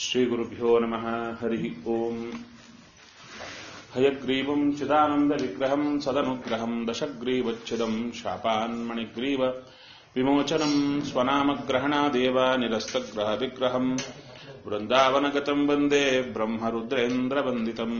श्रीगुरुभ्यो नमः हरिः ओम् हयग्रीवम् चिदानन्दविग्रहम् सदनुग्रहम् दशग्रीवच्छिदम् शापान्मणिग्रीव विमोचनम् स्वनामग्रहणादेव निरस्तग्रहविग्रहम् वृन्दावनगतम् वन्दे ब्रह्मरुद्रेन्द्रवन्दितम्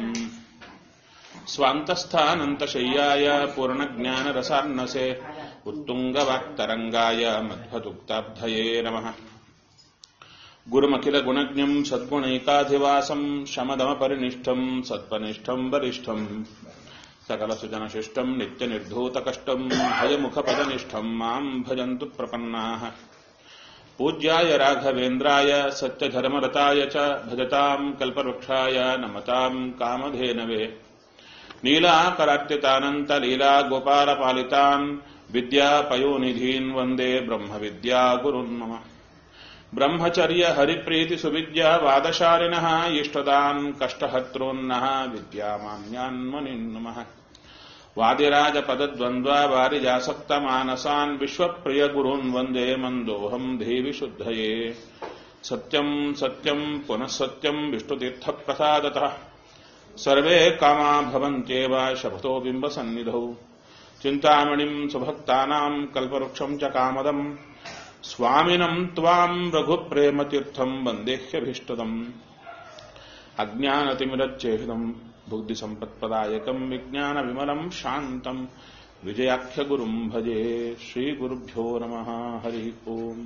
स्वान्तस्थानन्तशय्याय पूर्णज्ञानरसार्णसे उत्तुङ्गवाक्तरङ्गाय मध्वदुक्ताब्धये नमः गुरुमखिलगुणज्ञम् सद्गुणैकाधिवासम् शमदमपरिनिष्ठम् सत्त्वनिष्ठम् वरिष्ठम् सकलसुजनशिष्टम् नित्यनिर्धूतकष्टम् भयमुखपदनिष्ठम् माम् भजन्तु प्रपन्नाः पूज्याय राघवेन्द्राय सत्यधर्मरताय च भजताम् कल्पवृक्षाय नमताम् कामधेनवे नीलाकरार्तितानन्तलीला गोपालपालितान् विद्यापयोनिधीन् वन्दे ब्रह्मविद्यागुरुन् मम ब्रह्मचर्य हरिप्रीति सुविद्या वादशालिनः इष्टदान् कष्टहर्तॄन्नः विद्यामान्यान्मुनिन् नमः वादिराजपदद्वन्द्वा वारिजासक्तमानसान् विश्वप्रियगुरून् वन्दे मन्दोऽहम् देवि शुद्धये सत्यम् सत्यम् पुनः सत्यम् विष्णुतीर्थप्रसादतः सर्वे कामा भवन्त्येव शपथो बिम्बसन्निधौ चिन्तामणिम् सुभक्तानाम् कल्पवृक्षम् च कामदम् स्वामिनम् त्वाम् रघुप्रेमतीर्थम् वन्देह्यभीष्टदम् अज्ञानतिमिरच्चेहितम् बुद्धिसम्पत्प्रदायकम् विज्ञानविमलम् शान्तम् विजयाख्यगुरुम् भजे श्रीगुरुभ्यो नमः हरिः ओम्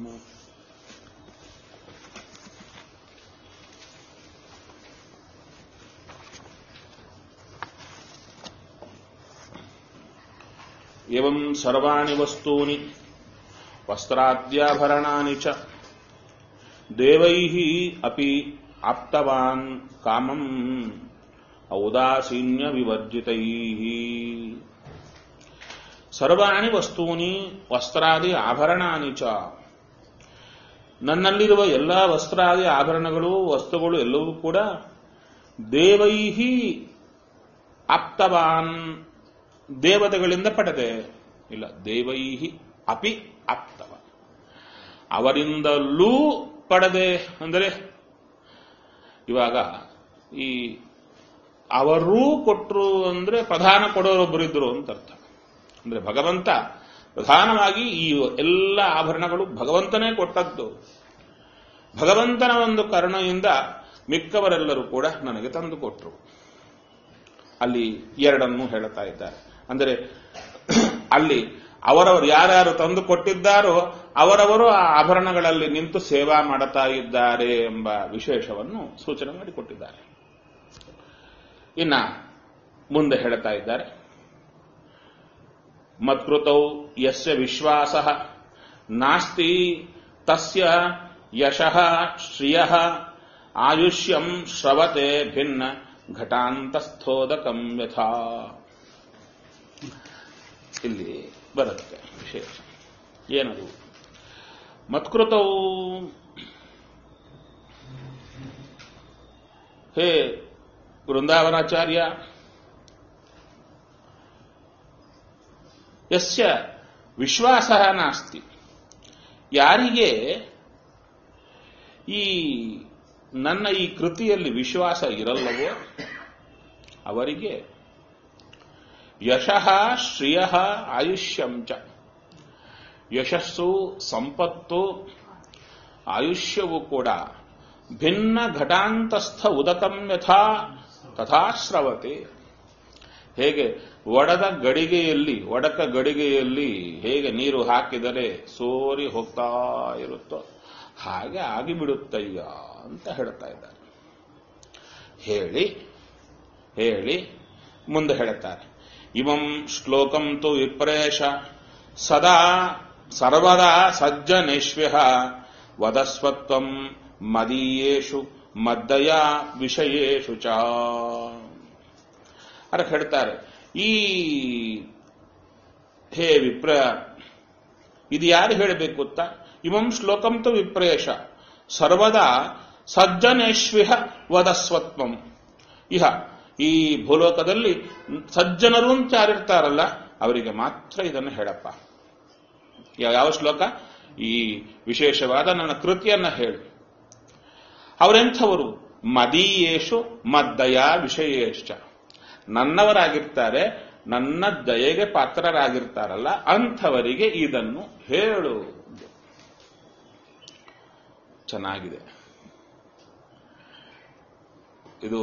एवम् सर्वाणि वस्तूनि वस्त्राद्याभरणानि च देवैः अपि आप्तवान् कामम् ಔದಾಸೀನ್ಯವಿವರ್ಜಿತೈः ಸರ್ವಾಣಿ ವಸ್ತೂನಿ ವಸ್ತ್ರಾದಿ ಆಭರಣಾನಿ ಚ ನನ್ನಲ್ಲಿರುವ ಎಲ್ಲ ವಸ್ತ್ರಾದಿ ಆಭರಣಗಳು ವಸ್ತುಗಳು ಎಲ್ಲವೂ ಕೂಡ ದೇವೈಹಿ ಆಪ್ತವಾನ್ ದೇವತೆಗಳಿಂದ ಪಡೆದೆ ಇಲ್ಲ ದೇವೈಹಿ ಅಪಿ ಆಪ್ತವ ಅವರಿಂದಲೂ ಪಡೆದೆ ಅಂದರೆ ಇವಾಗ ಈ ಅವರೂ ಕೊಟ್ಟರು ಅಂದ್ರೆ ಪ್ರಧಾನ ಕೊಡೋರೊಬ್ಬರಿದ್ರು ಅಂತ ಅರ್ಥ ಅಂದ್ರೆ ಭಗವಂತ ಪ್ರಧಾನವಾಗಿ ಈ ಎಲ್ಲ ಆಭರಣಗಳು ಭಗವಂತನೇ ಕೊಟ್ಟದ್ದು ಭಗವಂತನ ಒಂದು ಕರುಣೆಯಿಂದ ಮಿಕ್ಕವರೆಲ್ಲರೂ ಕೂಡ ನನಗೆ ತಂದು ಕೊಟ್ಟರು ಅಲ್ಲಿ ಎರಡನ್ನು ಹೇಳ್ತಾ ಇದ್ದಾರೆ ಅಂದರೆ ಅಲ್ಲಿ ಅವರವರು ಯಾರ್ಯಾರು ತಂದು ಕೊಟ್ಟಿದ್ದಾರೋ ಅವರವರು ಆ ಆಭರಣಗಳಲ್ಲಿ ನಿಂತು ಸೇವಾ ಮಾಡುತ್ತಾ ಇದ್ದಾರೆ ಎಂಬ ವಿಶೇಷವನ್ನು ಸೂಚನೆ ಮಾಡಿಕೊಟ್ಟಿದ್ದಾರೆ ಇನ್ನ ಮುಂದೆ ಹೇಳ್ತಾ ಇದ್ದಾರೆ ಮತ್ಕೃತೌ ಯಸ್ಯ ವಿಶ್ವಾಸ ನಾಸ್ತಿ ತಸ್ಯ ಯಶಃ ಶ್ರಿಯ ಆಯುಷ್ಯಂ ಶ್ರವತೆ ಭಿನ್ನ ಘಟಾಂತಸ್ಥೋದಕಂ ಯಥಾ ಇಲ್ಲಿ ಬರುತ್ತೆ ವಿಶೇಷ ಏನದು ಮತ್ಕೃತವು ಹೇ ವೃಂದಾವನಾಚಾರ್ಯ ಯಸ್ಯ ವಿಶ್ವಾಸ ನಾಸ್ತಿ ಯಾರಿಗೆ ಈ ನನ್ನ ಈ ಕೃತಿಯಲ್ಲಿ ವಿಶ್ವಾಸ ಇರಲ್ಲವೋ ಅವರಿಗೆ ಯಶಃ ಶ್ರಿಯ ಆಯುಷ್ಯಂ ಚ ಯಶಸ್ಸು ಸಂಪತ್ತು ಆಯುಷ್ಯವು ಕೂಡ ಭಿನ್ನ ಘಟಾಂತಸ್ಥ ಉದಕಂ ಯಥಾ ತಥಾಶ್ರವತೆ ಹೇಗೆ ಒಡದ ಗಡಿಗೆಯಲ್ಲಿ ಒಡಕ ಗಡಿಗೆಯಲ್ಲಿ ಹೇಗೆ ನೀರು ಹಾಕಿದರೆ ಸೋರಿ ಹೋಗ್ತಾ ಇರುತ್ತೋ ಹಾಗೆ ಆಗಿಬಿಡುತ್ತಯ್ಯ ಅಂತ ಹೇಳ್ತಾ ಇದ್ದಾರೆ ಹೇಳಿ ಹೇಳಿ ಮುಂದೆ ಹೇಳುತ್ತಾರೆ ಇವಂ ಶ್ಲೋಕಂ ತು ವಿಪ್ರೇಶ ಸದಾ ಸರ್ವದಾ ಸಜ್ಜನೇಶ್ವ್ಯ ವದಸ್ವತ್ವಂ ಮದೀಯೇಷು ಮದ್ದಯ ವಿಷಯೇಷು ಚ ಅದಕ್ಕೆ ಹೇಳ್ತಾರೆ ಈ ಹೇ ವಿಪ್ರ ಇದು ಯಾರು ಹೇಳಬೇಕು ಗೊತ್ತಾ ಇವಂ ಶ್ಲೋಕಂತು ವಿಪ್ರೇಶ ಸರ್ವದಾ ಸಜ್ಜನೇಶ್ವಿಹ ವದಸ್ವತ್ವಂ ಇಹ ಈ ಭೂಲೋಕದಲ್ಲಿ ಸಜ್ಜನರು ಅಂತ ಯಾರಿರ್ತಾರಲ್ಲ ಅವರಿಗೆ ಮಾತ್ರ ಇದನ್ನು ಹೇಳಪ್ಪ ಯಾವ ಶ್ಲೋಕ ಈ ವಿಶೇಷವಾದ ನನ್ನ ಕೃತಿಯನ್ನ ಹೇಳಿ ಅವರೆಂಥವರು ಮದೀಯೇಶು ಮದ್ದಯ ವಿಷಯೇಶ್ಚ ನನ್ನವರಾಗಿರ್ತಾರೆ ನನ್ನ ದಯೆಗೆ ಪಾತ್ರರಾಗಿರ್ತಾರಲ್ಲ ಅಂಥವರಿಗೆ ಇದನ್ನು ಹೇಳು ಚೆನ್ನಾಗಿದೆ ಇದು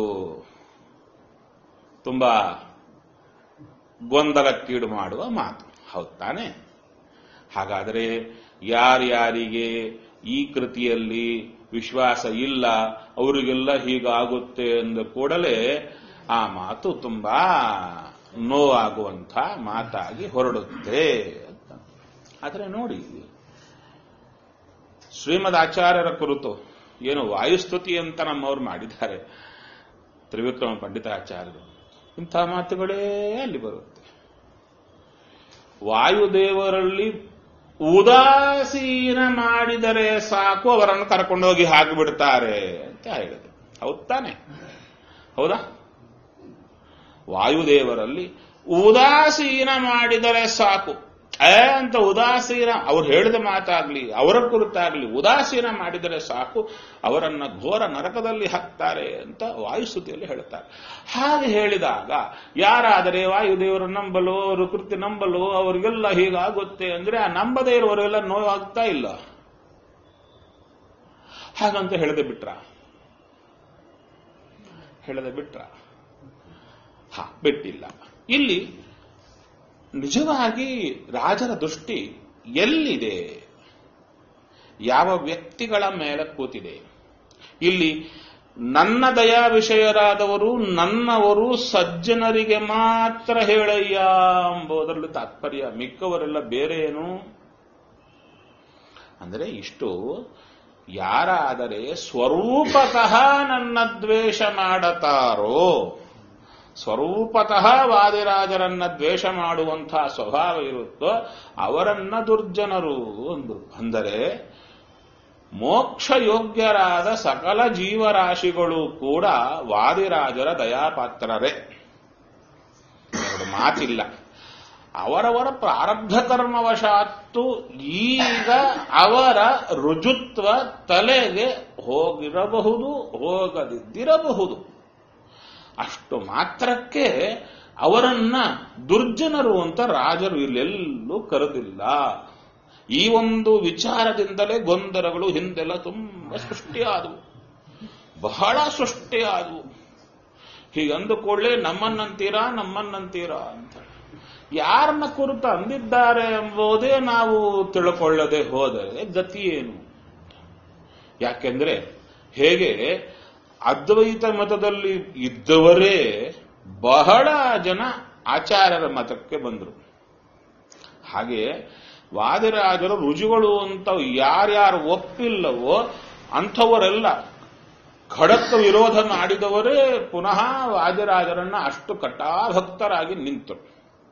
ತುಂಬಾ ಗೊಂದಲಕ್ಕೀಡು ಮಾಡುವ ಮಾತು ಹೌದ್ ತಾನೆ ಹಾಗಾದರೆ ಯಾರ್ಯಾರಿಗೆ ಈ ಕೃತಿಯಲ್ಲಿ ವಿಶ್ವಾಸ ಇಲ್ಲ ಅವರಿಗೆಲ್ಲ ಹೀಗಾಗುತ್ತೆ ಅಂದ ಕೂಡಲೇ ಆ ಮಾತು ತುಂಬಾ ನೋವಾಗುವಂಥ ಮಾತಾಗಿ ಹೊರಡುತ್ತೆ ಅಂತ ಆದರೆ ನೋಡಿ ಶ್ರೀಮದ್ ಆಚಾರ್ಯರ ಕುರಿತು ಏನು ವಾಯುಸ್ತುತಿ ಅಂತ ನಮ್ಮವ್ರು ಮಾಡಿದ್ದಾರೆ ತ್ರಿವಿಕ್ರಮ ಪಂಡಿತಾಚಾರ್ಯರು ಇಂಥ ಮಾತುಗಳೇ ಅಲ್ಲಿ ಬರುತ್ತೆ ವಾಯುದೇವರಲ್ಲಿ ಉದಾಸೀನ ಮಾಡಿದರೆ ಸಾಕು ಅವರನ್ನು ಕರ್ಕೊಂಡೋಗಿ ಹಾಕಿಬಿಡ್ತಾರೆ ಅಂತ ಹೇಳಿದೆ ಹೌದ್ ತಾನೆ ಹೌದಾ ವಾಯುದೇವರಲ್ಲಿ ಉದಾಸೀನ ಮಾಡಿದರೆ ಸಾಕು ಏ ಅಂತ ಉದಾಸೀನ ಅವ್ರು ಹೇಳಿದ ಮಾತಾಗ್ಲಿ ಅವರ ಕುರಿತಾಗ್ಲಿ ಉದಾಸೀನ ಮಾಡಿದರೆ ಸಾಕು ಅವರನ್ನ ಘೋರ ನರಕದಲ್ಲಿ ಹಾಕ್ತಾರೆ ಅಂತ ವಾಯುಸ್ತುತಿಯಲ್ಲಿ ಹೇಳುತ್ತಾರೆ ಹಾಗೆ ಹೇಳಿದಾಗ ಯಾರಾದರೆ ವಾಯುದೇವರು ನಂಬಲು ಅವರು ಕೃತಿ ನಂಬಲು ಅವರಿಗೆಲ್ಲ ಹೀಗಾಗುತ್ತೆ ಅಂದ್ರೆ ಆ ನಂಬದೇ ಇರುವವರೆಲ್ಲ ನೋವಾಗ್ತಾ ಇಲ್ಲ ಹಾಗಂತ ಹೇಳದೆ ಬಿಟ್ರ ಹೇಳದೆ ಬಿಟ್ರ ಹಾ ಬಿಟ್ಟಿಲ್ಲ ಇಲ್ಲಿ ನಿಜವಾಗಿ ರಾಜರ ದೃಷ್ಟಿ ಎಲ್ಲಿದೆ ಯಾವ ವ್ಯಕ್ತಿಗಳ ಮೇಲೆ ಕೂತಿದೆ ಇಲ್ಲಿ ನನ್ನ ದಯಾ ವಿಷಯರಾದವರು ನನ್ನವರು ಸಜ್ಜನರಿಗೆ ಮಾತ್ರ ಹೇಳಯ್ಯ ಎಂಬುದರಲ್ಲಿ ತಾತ್ಪರ್ಯ ಮಿಕ್ಕವರೆಲ್ಲ ಬೇರೆ ಏನು ಅಂದರೆ ಇಷ್ಟು ಯಾರಾದರೆ ಸ್ವರೂಪತಃ ನನ್ನ ದ್ವೇಷ ಮಾಡತಾರೋ ಸ್ವರೂಪತಃ ವಾದಿರಾಜರನ್ನ ದ್ವೇಷ ಮಾಡುವಂತಹ ಸ್ವಭಾವ ಇರುತ್ತೋ ಅವರನ್ನ ದುರ್ಜನರು ಅಂದ್ರು ಅಂದರೆ ಮೋಕ್ಷ ಯೋಗ್ಯರಾದ ಸಕಲ ಜೀವರಾಶಿಗಳು ಕೂಡ ವಾದಿರಾಜರ ದಯಾಪಾತ್ರರೇ ಎರಡು ಮಾತಿಲ್ಲ ಅವರವರ ಪ್ರಾರಬ್ಧ ಕರ್ಮವಶಾತ್ತು ಈಗ ಅವರ ರುಜುತ್ವ ತಲೆಗೆ ಹೋಗಿರಬಹುದು ಹೋಗದಿದ್ದಿರಬಹುದು ಅಷ್ಟು ಮಾತ್ರಕ್ಕೆ ಅವರನ್ನ ದುರ್ಜನರು ಅಂತ ರಾಜರು ಇಲ್ಲೆಲ್ಲೂ ಕರೆದಿಲ್ಲ ಈ ಒಂದು ವಿಚಾರದಿಂದಲೇ ಗೊಂದಲಗಳು ಹಿಂದೆಲ್ಲ ತುಂಬಾ ಸೃಷ್ಟಿಯಾದವು ಬಹಳ ಸೃಷ್ಟಿಯಾದವು ಹೀಗಂದು ಕೂಡಲೇ ನಮ್ಮನ್ನಂತೀರಾ ನಮ್ಮನ್ನಂತೀರಾ ಅಂತ ಯಾರನ್ನ ಕುರಿತು ಅಂದಿದ್ದಾರೆ ಎಂಬುದೇ ನಾವು ತಿಳ್ಕೊಳ್ಳದೆ ಹೋದರೆ ಗತಿ ಏನು ಯಾಕೆಂದ್ರೆ ಹೇಗೆ ಅದ್ವೈತ ಮತದಲ್ಲಿ ಇದ್ದವರೇ ಬಹಳ ಜನ ಆಚಾರ್ಯರ ಮತಕ್ಕೆ ಬಂದರು ಹಾಗೆ ವಾದಿರಾಜರು ರುಜುಗಳು ಅಂತ ಯಾರ್ಯಾರು ಒಪ್ಪಿಲ್ಲವೋ ಅಂಥವರೆಲ್ಲ ಖಡಕ್ ವಿರೋಧ ಮಾಡಿದವರೇ ಪುನಃ ವಾದಿರಾಜರನ್ನ ಅಷ್ಟು ಕಟಾಭಕ್ತರಾಗಿ ನಿಂತರು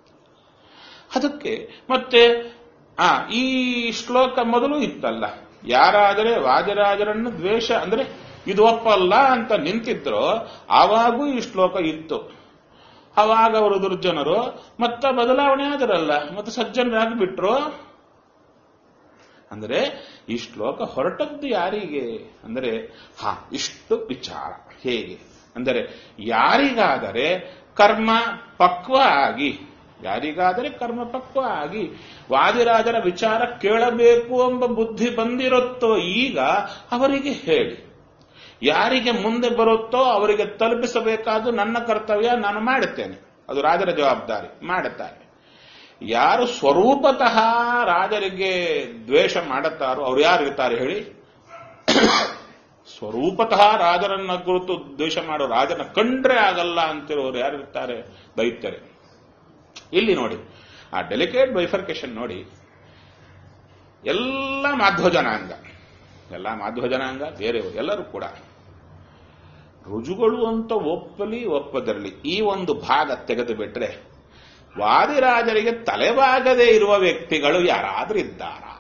ಅದಕ್ಕೆ ಮತ್ತೆ ಆ ಈ ಶ್ಲೋಕ ಮೊದಲು ಇತ್ತಲ್ಲ ಯಾರಾದರೆ ವಾದಿರಾಜರನ್ನು ದ್ವೇಷ ಅಂದ್ರೆ ಇದು ಒಪ್ಪಲ್ಲ ಅಂತ ನಿಂತಿದ್ರು ಆವಾಗೂ ಈ ಶ್ಲೋಕ ಇತ್ತು ಅವಾಗ ಅವರು ದುರ್ಜನರು ಮತ್ತೆ ಬದಲಾವಣೆ ಆದರಲ್ಲ ಮತ್ತೆ ಸಜ್ಜನರಾಗಿ ಬಿಟ್ರು ಅಂದ್ರೆ ಈ ಶ್ಲೋಕ ಹೊರಟದ್ದು ಯಾರಿಗೆ ಅಂದರೆ ಹಾ ಇಷ್ಟು ವಿಚಾರ ಹೇಗೆ ಅಂದರೆ ಯಾರಿಗಾದರೆ ಕರ್ಮ ಪಕ್ವ ಆಗಿ ಯಾರಿಗಾದರೆ ಕರ್ಮ ಪಕ್ವ ಆಗಿ ವಾದಿರಾಜರ ವಿಚಾರ ಕೇಳಬೇಕು ಎಂಬ ಬುದ್ಧಿ ಬಂದಿರುತ್ತೋ ಈಗ ಅವರಿಗೆ ಹೇಳಿ ಯಾರಿಗೆ ಮುಂದೆ ಬರುತ್ತೋ ಅವರಿಗೆ ತಲುಪಿಸಬೇಕಾದ್ದು ನನ್ನ ಕರ್ತವ್ಯ ನಾನು ಮಾಡುತ್ತೇನೆ ಅದು ರಾಜರ ಜವಾಬ್ದಾರಿ ಮಾಡುತ್ತಾರೆ ಯಾರು ಸ್ವರೂಪತಃ ರಾಜರಿಗೆ ದ್ವೇಷ ಮಾಡುತ್ತಾರೋ ಅವ್ರು ಯಾರು ಇರ್ತಾರೆ ಹೇಳಿ ಸ್ವರೂಪತಃ ರಾಜರನ್ನ ಕುರಿತು ದ್ವೇಷ ಮಾಡೋ ರಾಜನ ಕಂಡ್ರೆ ಆಗಲ್ಲ ಅಂತಿರೋರು ಯಾರು ಇರ್ತಾರೆ ದೈತ್ಯರೇ ಇಲ್ಲಿ ನೋಡಿ ಆ ಡೆಲಿಕೇಟ್ ಬೈಫರ್ಕೇಶನ್ ನೋಡಿ ಎಲ್ಲ ಮಾಧ್ವ ಜನಾಂಗ ಎಲ್ಲ ಮಾಧ್ವ ಜನಾಂಗ ಬೇರೆಯವರು ಎಲ್ಲರೂ ಕೂಡ ರುಜುಗಳು ಅಂತ ಒಪ್ಪಲಿ ಒಪ್ಪದಿರಲಿ ಈ ಒಂದು ಭಾಗ ತೆಗೆದು ಬಿಟ್ರೆ ವಾದಿರಾಜರಿಗೆ ತಲೆಬಾಗದೇ ಇರುವ ವ್ಯಕ್ತಿಗಳು ಯಾರಾದ್ರೂ ಇದ್ದಾರಾ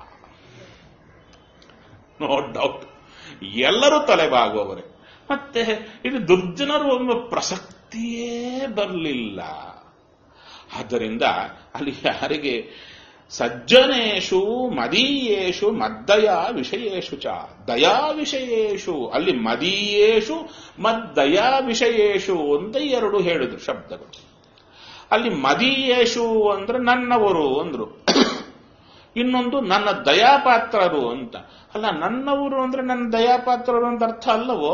ನೋ ಡೌಟ್ ಎಲ್ಲರೂ ತಲೆಬಾಗುವವರೇ ಮತ್ತೆ ಇದು ದುರ್ಜನರು ಎಂಬ ಪ್ರಸಕ್ತಿಯೇ ಬರಲಿಲ್ಲ ಆದ್ದರಿಂದ ಅಲ್ಲಿ ಯಾರಿಗೆ ಸಜ್ಜನೇಶು ಮದೀಯೇಶು ಮದ್ದಯ ವಿಷಯೇಶು ಚ ದಯಾ ವಿಷಯೇಶು ಅಲ್ಲಿ ಮದೀಯೇಶು ಮದ್ದಯಾ ವಿಷಯೇಶು ಅಂತ ಎರಡು ಹೇಳಿದ್ರು ಶಬ್ದಗಳು ಅಲ್ಲಿ ಮದೀಯೇಶು ಅಂದ್ರೆ ನನ್ನವರು ಅಂದ್ರು ಇನ್ನೊಂದು ನನ್ನ ದಯಾಪಾತ್ರರು ಅಂತ ಅಲ್ಲ ನನ್ನವರು ಅಂದ್ರೆ ನನ್ನ ದಯಾಪಾತ್ರರು ಅಂತ ಅರ್ಥ ಅಲ್ಲವೋ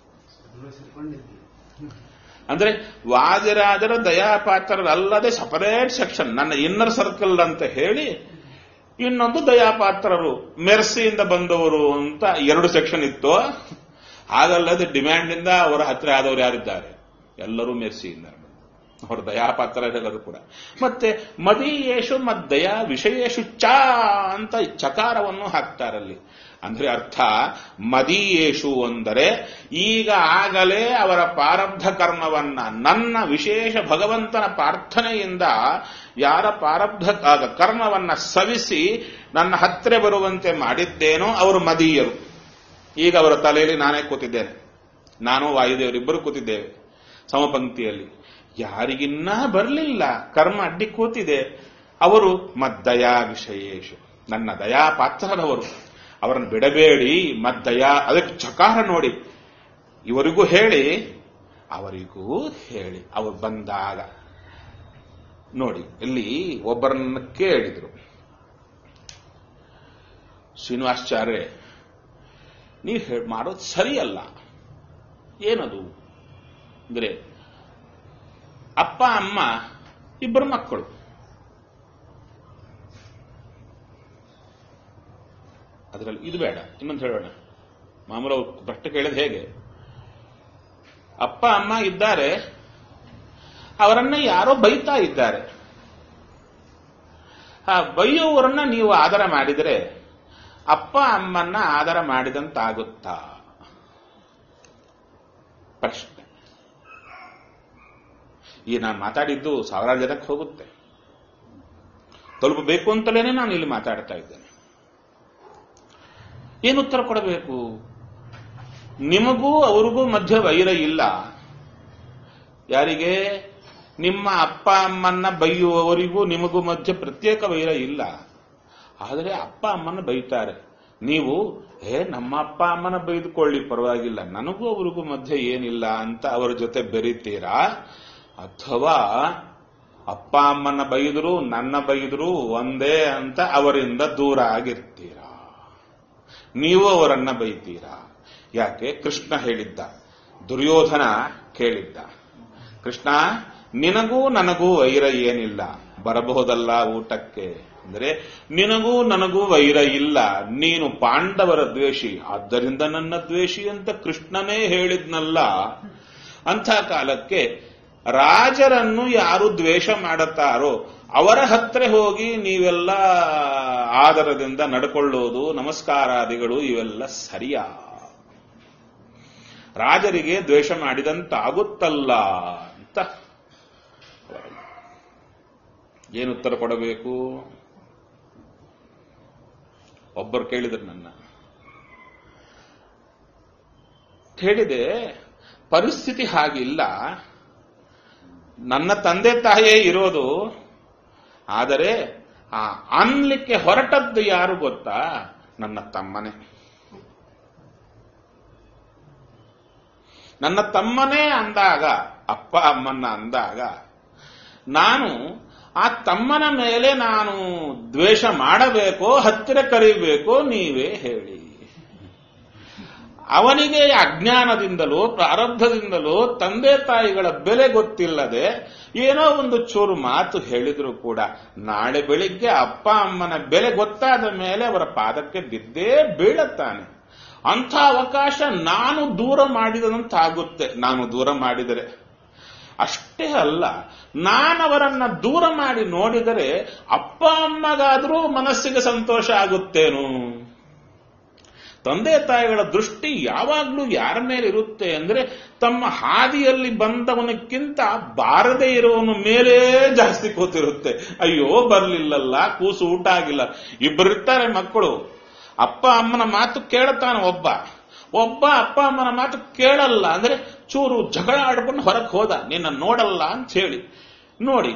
ಅಂದ್ರೆ ವಾದಿರಾಜರ ದಯಾಪಾತ್ರರಲ್ಲದೆ ಸಪರೇಟ್ ಸೆಕ್ಷನ್ ನನ್ನ ಇನ್ನರ್ ಸರ್ಕಲ್ ಅಂತ ಹೇಳಿ ಇನ್ನೊಂದು ದಯಾಪಾತ್ರರು ಮೆರ್ಸಿಯಿಂದ ಬಂದವರು ಅಂತ ಎರಡು ಸೆಕ್ಷನ್ ಇತ್ತು ಹಾಗಲ್ಲದೆ ಡಿಮ್ಯಾಂಡ್ ಇಂದ ಅವರ ಹತ್ರ ಆದವರು ಯಾರಿದ್ದಾರೆ ಎಲ್ಲರೂ ಮೆರ್ಸಿಯಿಂದ ಅವರ ದಯಾಪಾತ್ರ ಎಲ್ಲರೂ ಕೂಡ ಮತ್ತೆ ಮದೀಯೇಶು ಮದ್ದಯ ವಿಷಯೇಶು ಚ ಅಂತ ಚಕಾರವನ್ನು ಹಾಕ್ತಾರಲ್ಲಿ ಅಂದ್ರೆ ಅರ್ಥ ಮದೀಯೇಶು ಅಂದರೆ ಈಗ ಆಗಲೇ ಅವರ ಪ್ರಾರಬ್ಧ ಕರ್ಮವನ್ನ ನನ್ನ ವಿಶೇಷ ಭಗವಂತನ ಪ್ರಾರ್ಥನೆಯಿಂದ ಯಾರ ಪ್ರಾರಬ್ಧ ಕರ್ಮವನ್ನ ಸವಿಸಿ ನನ್ನ ಹತ್ತಿರ ಬರುವಂತೆ ಮಾಡಿದ್ದೇನೋ ಅವರು ಮದೀಯರು ಈಗ ಅವರ ತಲೆಯಲ್ಲಿ ನಾನೇ ಕೂತಿದ್ದೇನೆ ನಾನು ವಾಯುದೇವರಿಬ್ಬರು ಕೂತಿದ್ದೇವೆ ಸಮಪಂಕ್ತಿಯಲ್ಲಿ ಯಾರಿಗಿನ್ನ ಬರಲಿಲ್ಲ ಕರ್ಮ ಅಡ್ಡಿ ಕೂತಿದೆ ಅವರು ಮದ್ದಯಾ ವಿಷಯೇಶು ನನ್ನ ದಯಾ ಪಾತ್ರರವರು ಅವರನ್ನು ಬಿಡಬೇಡಿ ಮದ್ದಯ ಅದಕ್ಕೆ ಚಕಾರ ನೋಡಿ ಇವರಿಗೂ ಹೇಳಿ ಅವರಿಗೂ ಹೇಳಿ ಅವರು ಬಂದಾಗ ನೋಡಿ ಇಲ್ಲಿ ಒಬ್ಬರನ್ನ ಕೇಳಿದ್ರು ಶ್ರೀನಿವಾಸಾಚಾರ್ಯ ನೀವು ಮಾಡೋದು ಸರಿಯಲ್ಲ ಏನದು ಅಂದ್ರೆ ಅಪ್ಪ ಅಮ್ಮ ಇಬ್ಬರು ಮಕ್ಕಳು ಅದರಲ್ಲಿ ಇದು ಬೇಡ ಇನ್ನೊಂದು ಹೇಳೋಣ ಮಾಮೂಲು ಪ್ರಶ್ನೆ ಕೇಳಿದ ಹೇಗೆ ಅಪ್ಪ ಅಮ್ಮ ಇದ್ದಾರೆ ಅವರನ್ನ ಯಾರೋ ಬೈತಾ ಇದ್ದಾರೆ ಆ ಬೈಯುವವರನ್ನ ನೀವು ಆದರ ಮಾಡಿದರೆ ಅಪ್ಪ ಅಮ್ಮನ್ನ ಆದರ ಮಾಡಿದಂತಾಗುತ್ತಾ ಪ್ರಶ್ನೆ ಈ ನಾನು ಮಾತಾಡಿದ್ದು ಸಾವಿರಾರು ಜನಕ್ಕೆ ಹೋಗುತ್ತೆ ತಲುಪಬೇಕು ಅಂತಲೇ ನಾನು ಇಲ್ಲಿ ಮಾತಾಡ್ತಾ ಇದ್ದೇನೆ ಏನು ಉತ್ತರ ಕೊಡಬೇಕು ನಿಮಗೂ ಅವರಿಗೂ ಮಧ್ಯ ವೈರ ಇಲ್ಲ ಯಾರಿಗೆ ನಿಮ್ಮ ಅಪ್ಪ ಅಮ್ಮನ್ನ ಬೈಯುವವರಿಗೂ ನಿಮಗೂ ಮಧ್ಯ ಪ್ರತ್ಯೇಕ ವೈರ ಇಲ್ಲ ಆದರೆ ಅಪ್ಪ ಅಮ್ಮನ ಬೈತಾರೆ ನೀವು ಏ ನಮ್ಮ ಅಪ್ಪ ಅಮ್ಮನ ಬೈದುಕೊಳ್ಳಿ ಪರವಾಗಿಲ್ಲ ನನಗೂ ಅವರಿಗೂ ಮಧ್ಯೆ ಏನಿಲ್ಲ ಅಂತ ಅವರ ಜೊತೆ ಬೆರಿತೀರಾ ಅಥವಾ ಅಪ್ಪ ಅಮ್ಮನ ಬೈದ್ರು ನನ್ನ ಬೈದ್ರು ಒಂದೇ ಅಂತ ಅವರಿಂದ ದೂರ ಆಗಿರ್ತೀರಾ ನೀವು ಅವರನ್ನ ಬೈತೀರಾ ಯಾಕೆ ಕೃಷ್ಣ ಹೇಳಿದ್ದ ದುರ್ಯೋಧನ ಕೇಳಿದ್ದ ಕೃಷ್ಣ ನಿನಗೂ ನನಗೂ ವೈರ ಏನಿಲ್ಲ ಬರಬಹುದಲ್ಲ ಊಟಕ್ಕೆ ಅಂದ್ರೆ ನಿನಗೂ ನನಗೂ ವೈರ ಇಲ್ಲ ನೀನು ಪಾಂಡವರ ದ್ವೇಷಿ ಆದ್ದರಿಂದ ನನ್ನ ದ್ವೇಷಿ ಅಂತ ಕೃಷ್ಣನೇ ಹೇಳಿದ್ನಲ್ಲ ಅಂಥ ಕಾಲಕ್ಕೆ ರಾಜರನ್ನು ಯಾರು ದ್ವೇಷ ಮಾಡುತ್ತಾರೋ ಅವರ ಹತ್ರ ಹೋಗಿ ನೀವೆಲ್ಲ ಆದರದಿಂದ ನಡ್ಕೊಳ್ಳೋದು ನಮಸ್ಕಾರಾದಿಗಳು ಇವೆಲ್ಲ ಸರಿಯಾ ರಾಜರಿಗೆ ದ್ವೇಷ ಮಾಡಿದಂತಾಗುತ್ತಲ್ಲ ಅಂತ ಏನು ಉತ್ತರ ಕೊಡಬೇಕು ಒಬ್ಬರು ಕೇಳಿದ್ರು ನನ್ನ ಹೇಳಿದೆ ಪರಿಸ್ಥಿತಿ ಹಾಗಿಲ್ಲ ನನ್ನ ತಂದೆ ತಾಯಿಯೇ ಇರೋದು ಆದರೆ ಆ ಅನ್ಲಿಕ್ಕೆ ಹೊರಟದ್ದು ಯಾರು ಗೊತ್ತಾ ನನ್ನ ತಮ್ಮನೇ ನನ್ನ ತಮ್ಮನೇ ಅಂದಾಗ ಅಪ್ಪ ಅಮ್ಮನ್ನ ಅಂದಾಗ ನಾನು ಆ ತಮ್ಮನ ಮೇಲೆ ನಾನು ದ್ವೇಷ ಮಾಡಬೇಕೋ ಹತ್ತಿರ ಕರೀಬೇಕೋ ನೀವೇ ಹೇಳಿ ಅವನಿಗೆ ಅಜ್ಞಾನದಿಂದಲೋ ಪ್ರಾರಬ್ಧದಿಂದಲೋ ತಂದೆ ತಾಯಿಗಳ ಬೆಲೆ ಗೊತ್ತಿಲ್ಲದೆ ಏನೋ ಒಂದು ಚೂರು ಮಾತು ಹೇಳಿದ್ರು ಕೂಡ ನಾಳೆ ಬೆಳಿಗ್ಗೆ ಅಪ್ಪ ಅಮ್ಮನ ಬೆಲೆ ಗೊತ್ತಾದ ಮೇಲೆ ಅವರ ಪಾದಕ್ಕೆ ಬಿದ್ದೇ ಬೀಳುತ್ತಾನೆ ಅಂಥ ಅವಕಾಶ ನಾನು ದೂರ ಮಾಡಿದಂತಾಗುತ್ತೆ ನಾನು ದೂರ ಮಾಡಿದರೆ ಅಷ್ಟೇ ಅಲ್ಲ ನಾನವರನ್ನ ದೂರ ಮಾಡಿ ನೋಡಿದರೆ ಅಪ್ಪ ಅಮ್ಮಗಾದರೂ ಮನಸ್ಸಿಗೆ ಸಂತೋಷ ಆಗುತ್ತೇನು ತಂದೆ ತಾಯಿಗಳ ದೃಷ್ಟಿ ಯಾವಾಗಲೂ ಯಾರ ಮೇಲೆ ಇರುತ್ತೆ ಅಂದ್ರೆ ತಮ್ಮ ಹಾದಿಯಲ್ಲಿ ಬಂದವನಕ್ಕಿಂತ ಬಾರದೇ ಇರುವವನ ಮೇಲೇ ಜಾಸ್ತಿ ಕೂತಿರುತ್ತೆ ಅಯ್ಯೋ ಬರ್ಲಿಲ್ಲಲ್ಲ ಕೂಸು ಊಟ ಆಗಿಲ್ಲ ಇಬ್ಬರಿರ್ತಾರೆ ಮಕ್ಕಳು ಅಪ್ಪ ಅಮ್ಮನ ಮಾತು ಕೇಳುತ್ತಾನೆ ಒಬ್ಬ ಒಬ್ಬ ಅಪ್ಪ ಅಮ್ಮನ ಮಾತು ಕೇಳಲ್ಲ ಅಂದ್ರೆ ಚೂರು ಜಗಳ ಆಡ್ಕೊಂಡು ಹೊರಗೆ ಹೋದ ನಿನ್ನ ನೋಡಲ್ಲ ಅಂತ ಹೇಳಿ ನೋಡಿ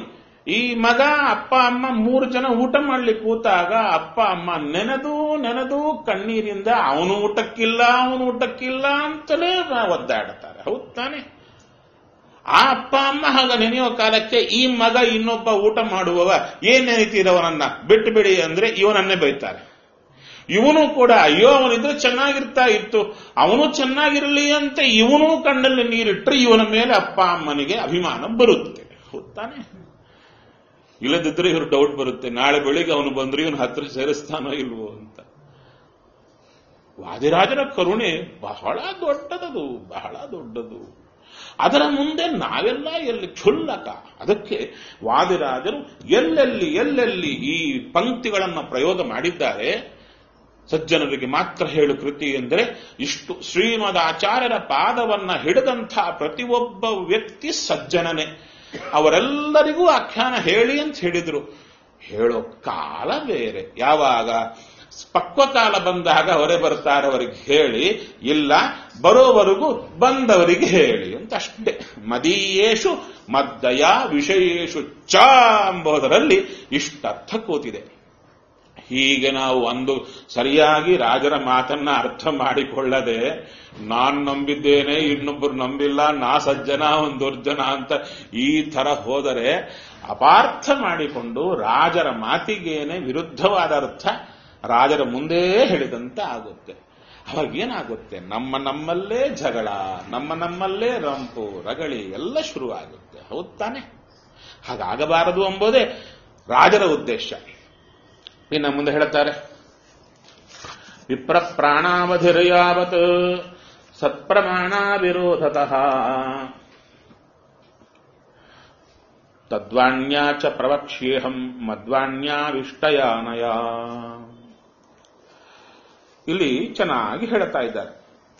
ಈ ಮಗ ಅಪ್ಪ ಅಮ್ಮ ಮೂರು ಜನ ಊಟ ಮಾಡ್ಲಿಕ್ಕೆ ಕೂತಾಗ ಅಪ್ಪ ಅಮ್ಮ ನೆನೆದು ನೆನೆದು ಕಣ್ಣೀರಿಂದ ಅವನು ಊಟಕ್ಕಿಲ್ಲ ಅವನು ಊಟಕ್ಕಿಲ್ಲ ಅಂತಲೇ ಒದ್ದಾಡ್ತಾರೆ ಹೌದ್ ತಾನೆ ಆ ಅಪ್ಪ ಅಮ್ಮ ಹಾಗ ನೆನೆಯೋ ಕಾಲಕ್ಕೆ ಈ ಮಗ ಇನ್ನೊಬ್ಬ ಊಟ ಮಾಡುವವ ಏನ್ ನೆನೀತೀರವನನ್ನ ಬಿಟ್ಟು ಬಿಡಿ ಅಂದ್ರೆ ಇವನನ್ನೇ ಬೈತಾರೆ ಇವನು ಕೂಡ ಅಯ್ಯೋ ಅವನಿದ್ರೆ ಚೆನ್ನಾಗಿರ್ತಾ ಇತ್ತು ಅವನು ಚೆನ್ನಾಗಿರಲಿ ಅಂತ ಇವನು ಕಣ್ಣಲ್ಲಿ ನೀರಿಟ್ರೆ ಇವನ ಮೇಲೆ ಅಪ್ಪ ಅಮ್ಮನಿಗೆ ಅಭಿಮಾನ ಬರುತ್ತೆ ಹೌದಾನೆ ಇಲ್ಲದಿದ್ರೆ ಇವ್ರು ಡೌಟ್ ಬರುತ್ತೆ ನಾಳೆ ಬೆಳಿಗ್ಗೆ ಅವನು ಬಂದ್ರೆ ಇವನು ಹತ್ರ ಸೇರಿಸ್ತಾನೋ ಇಲ್ವೋ ಅಂತ ವಾದಿರಾಜನ ಕರುಣೆ ಬಹಳ ದೊಡ್ಡದದು ಬಹಳ ದೊಡ್ಡದು ಅದರ ಮುಂದೆ ನಾವೆಲ್ಲ ಎಲ್ಲಿ ಕ್ಷುಲ್ಲಕ ಅದಕ್ಕೆ ವಾದಿರಾಜರು ಎಲ್ಲೆಲ್ಲಿ ಎಲ್ಲೆಲ್ಲಿ ಈ ಪಂಕ್ತಿಗಳನ್ನು ಪ್ರಯೋಗ ಮಾಡಿದ್ದಾರೆ ಸಜ್ಜನರಿಗೆ ಮಾತ್ರ ಹೇಳು ಕೃತಿ ಎಂದರೆ ಇಷ್ಟು ಶ್ರೀಮದ್ ಆಚಾರ್ಯರ ಪಾದವನ್ನ ಹಿಡಿದಂಥ ಪ್ರತಿಯೊಬ್ಬ ವ್ಯಕ್ತಿ ಸಜ್ಜನನೇ ಅವರೆಲ್ಲರಿಗೂ ಆಖ್ಯಾನ ಹೇಳಿ ಅಂತ ಹೇಳಿದ್ರು ಹೇಳೋ ಕಾಲ ಬೇರೆ ಯಾವಾಗ ಪಕ್ವ ಕಾಲ ಬಂದಾಗ ಅವರೇ ಬರ್ತಾರೆ ಅವರಿಗೆ ಹೇಳಿ ಇಲ್ಲ ಬರೋವರೆಗೂ ಬಂದವರಿಗೆ ಹೇಳಿ ಅಂತ ಅಷ್ಟೇ ಮದೀಯೇಶು ಮದ್ದಯ ವಿಷಯೇಶು ಚ ಎಂಬುದರಲ್ಲಿ ಇಷ್ಟರ್ಥ ಕೂತಿದೆ ಹೀಗೆ ನಾವು ಒಂದು ಸರಿಯಾಗಿ ರಾಜರ ಮಾತನ್ನ ಅರ್ಥ ಮಾಡಿಕೊಳ್ಳದೆ ನಾನ್ ನಂಬಿದ್ದೇನೆ ಇನ್ನೊಬ್ಬರು ನಂಬಿಲ್ಲ ನಾ ಸಜ್ಜನ ಒಂದು ದುರ್ಜನ ಅಂತ ಈ ತರ ಹೋದರೆ ಅಪಾರ್ಥ ಮಾಡಿಕೊಂಡು ರಾಜರ ಮಾತಿಗೇನೆ ವಿರುದ್ಧವಾದ ಅರ್ಥ ರಾಜರ ಮುಂದೇ ಹೇಳಿದಂತೆ ಆಗುತ್ತೆ ಅವಾಗ ಏನಾಗುತ್ತೆ ನಮ್ಮ ನಮ್ಮಲ್ಲೇ ಜಗಳ ನಮ್ಮ ನಮ್ಮಲ್ಲೇ ರಂಪು ರಗಳಿ ಎಲ್ಲ ಶುರುವಾಗುತ್ತೆ ಹೌದ್ ತಾನೆ ಹಾಗಾಗಬಾರದು ಎಂಬುದೇ ರಾಜರ ಉದ್ದೇಶ ಇನ್ನು ಮುಂದೆ ಹೇಳುತ್ತಾರೆ ವಿಪ್ರ ಪ್ರಾಣಾವಧಿರ್ಯಾವತ್ ಸತ್ಪ್ರಮಾಣ ವಿರೋಧತಃ ತದ್ವಾಣ್ಯಾ ಚ ಪ್ರವಕ್ಷ್ಯೇಹಂ ಮದ್ವಾಣ್ಯಾವಿಷ್ಟಯಾನಯ ಇಲ್ಲಿ ಚೆನ್ನಾಗಿ ಹೇಳ್ತಾ ಇದ್ದಾರೆ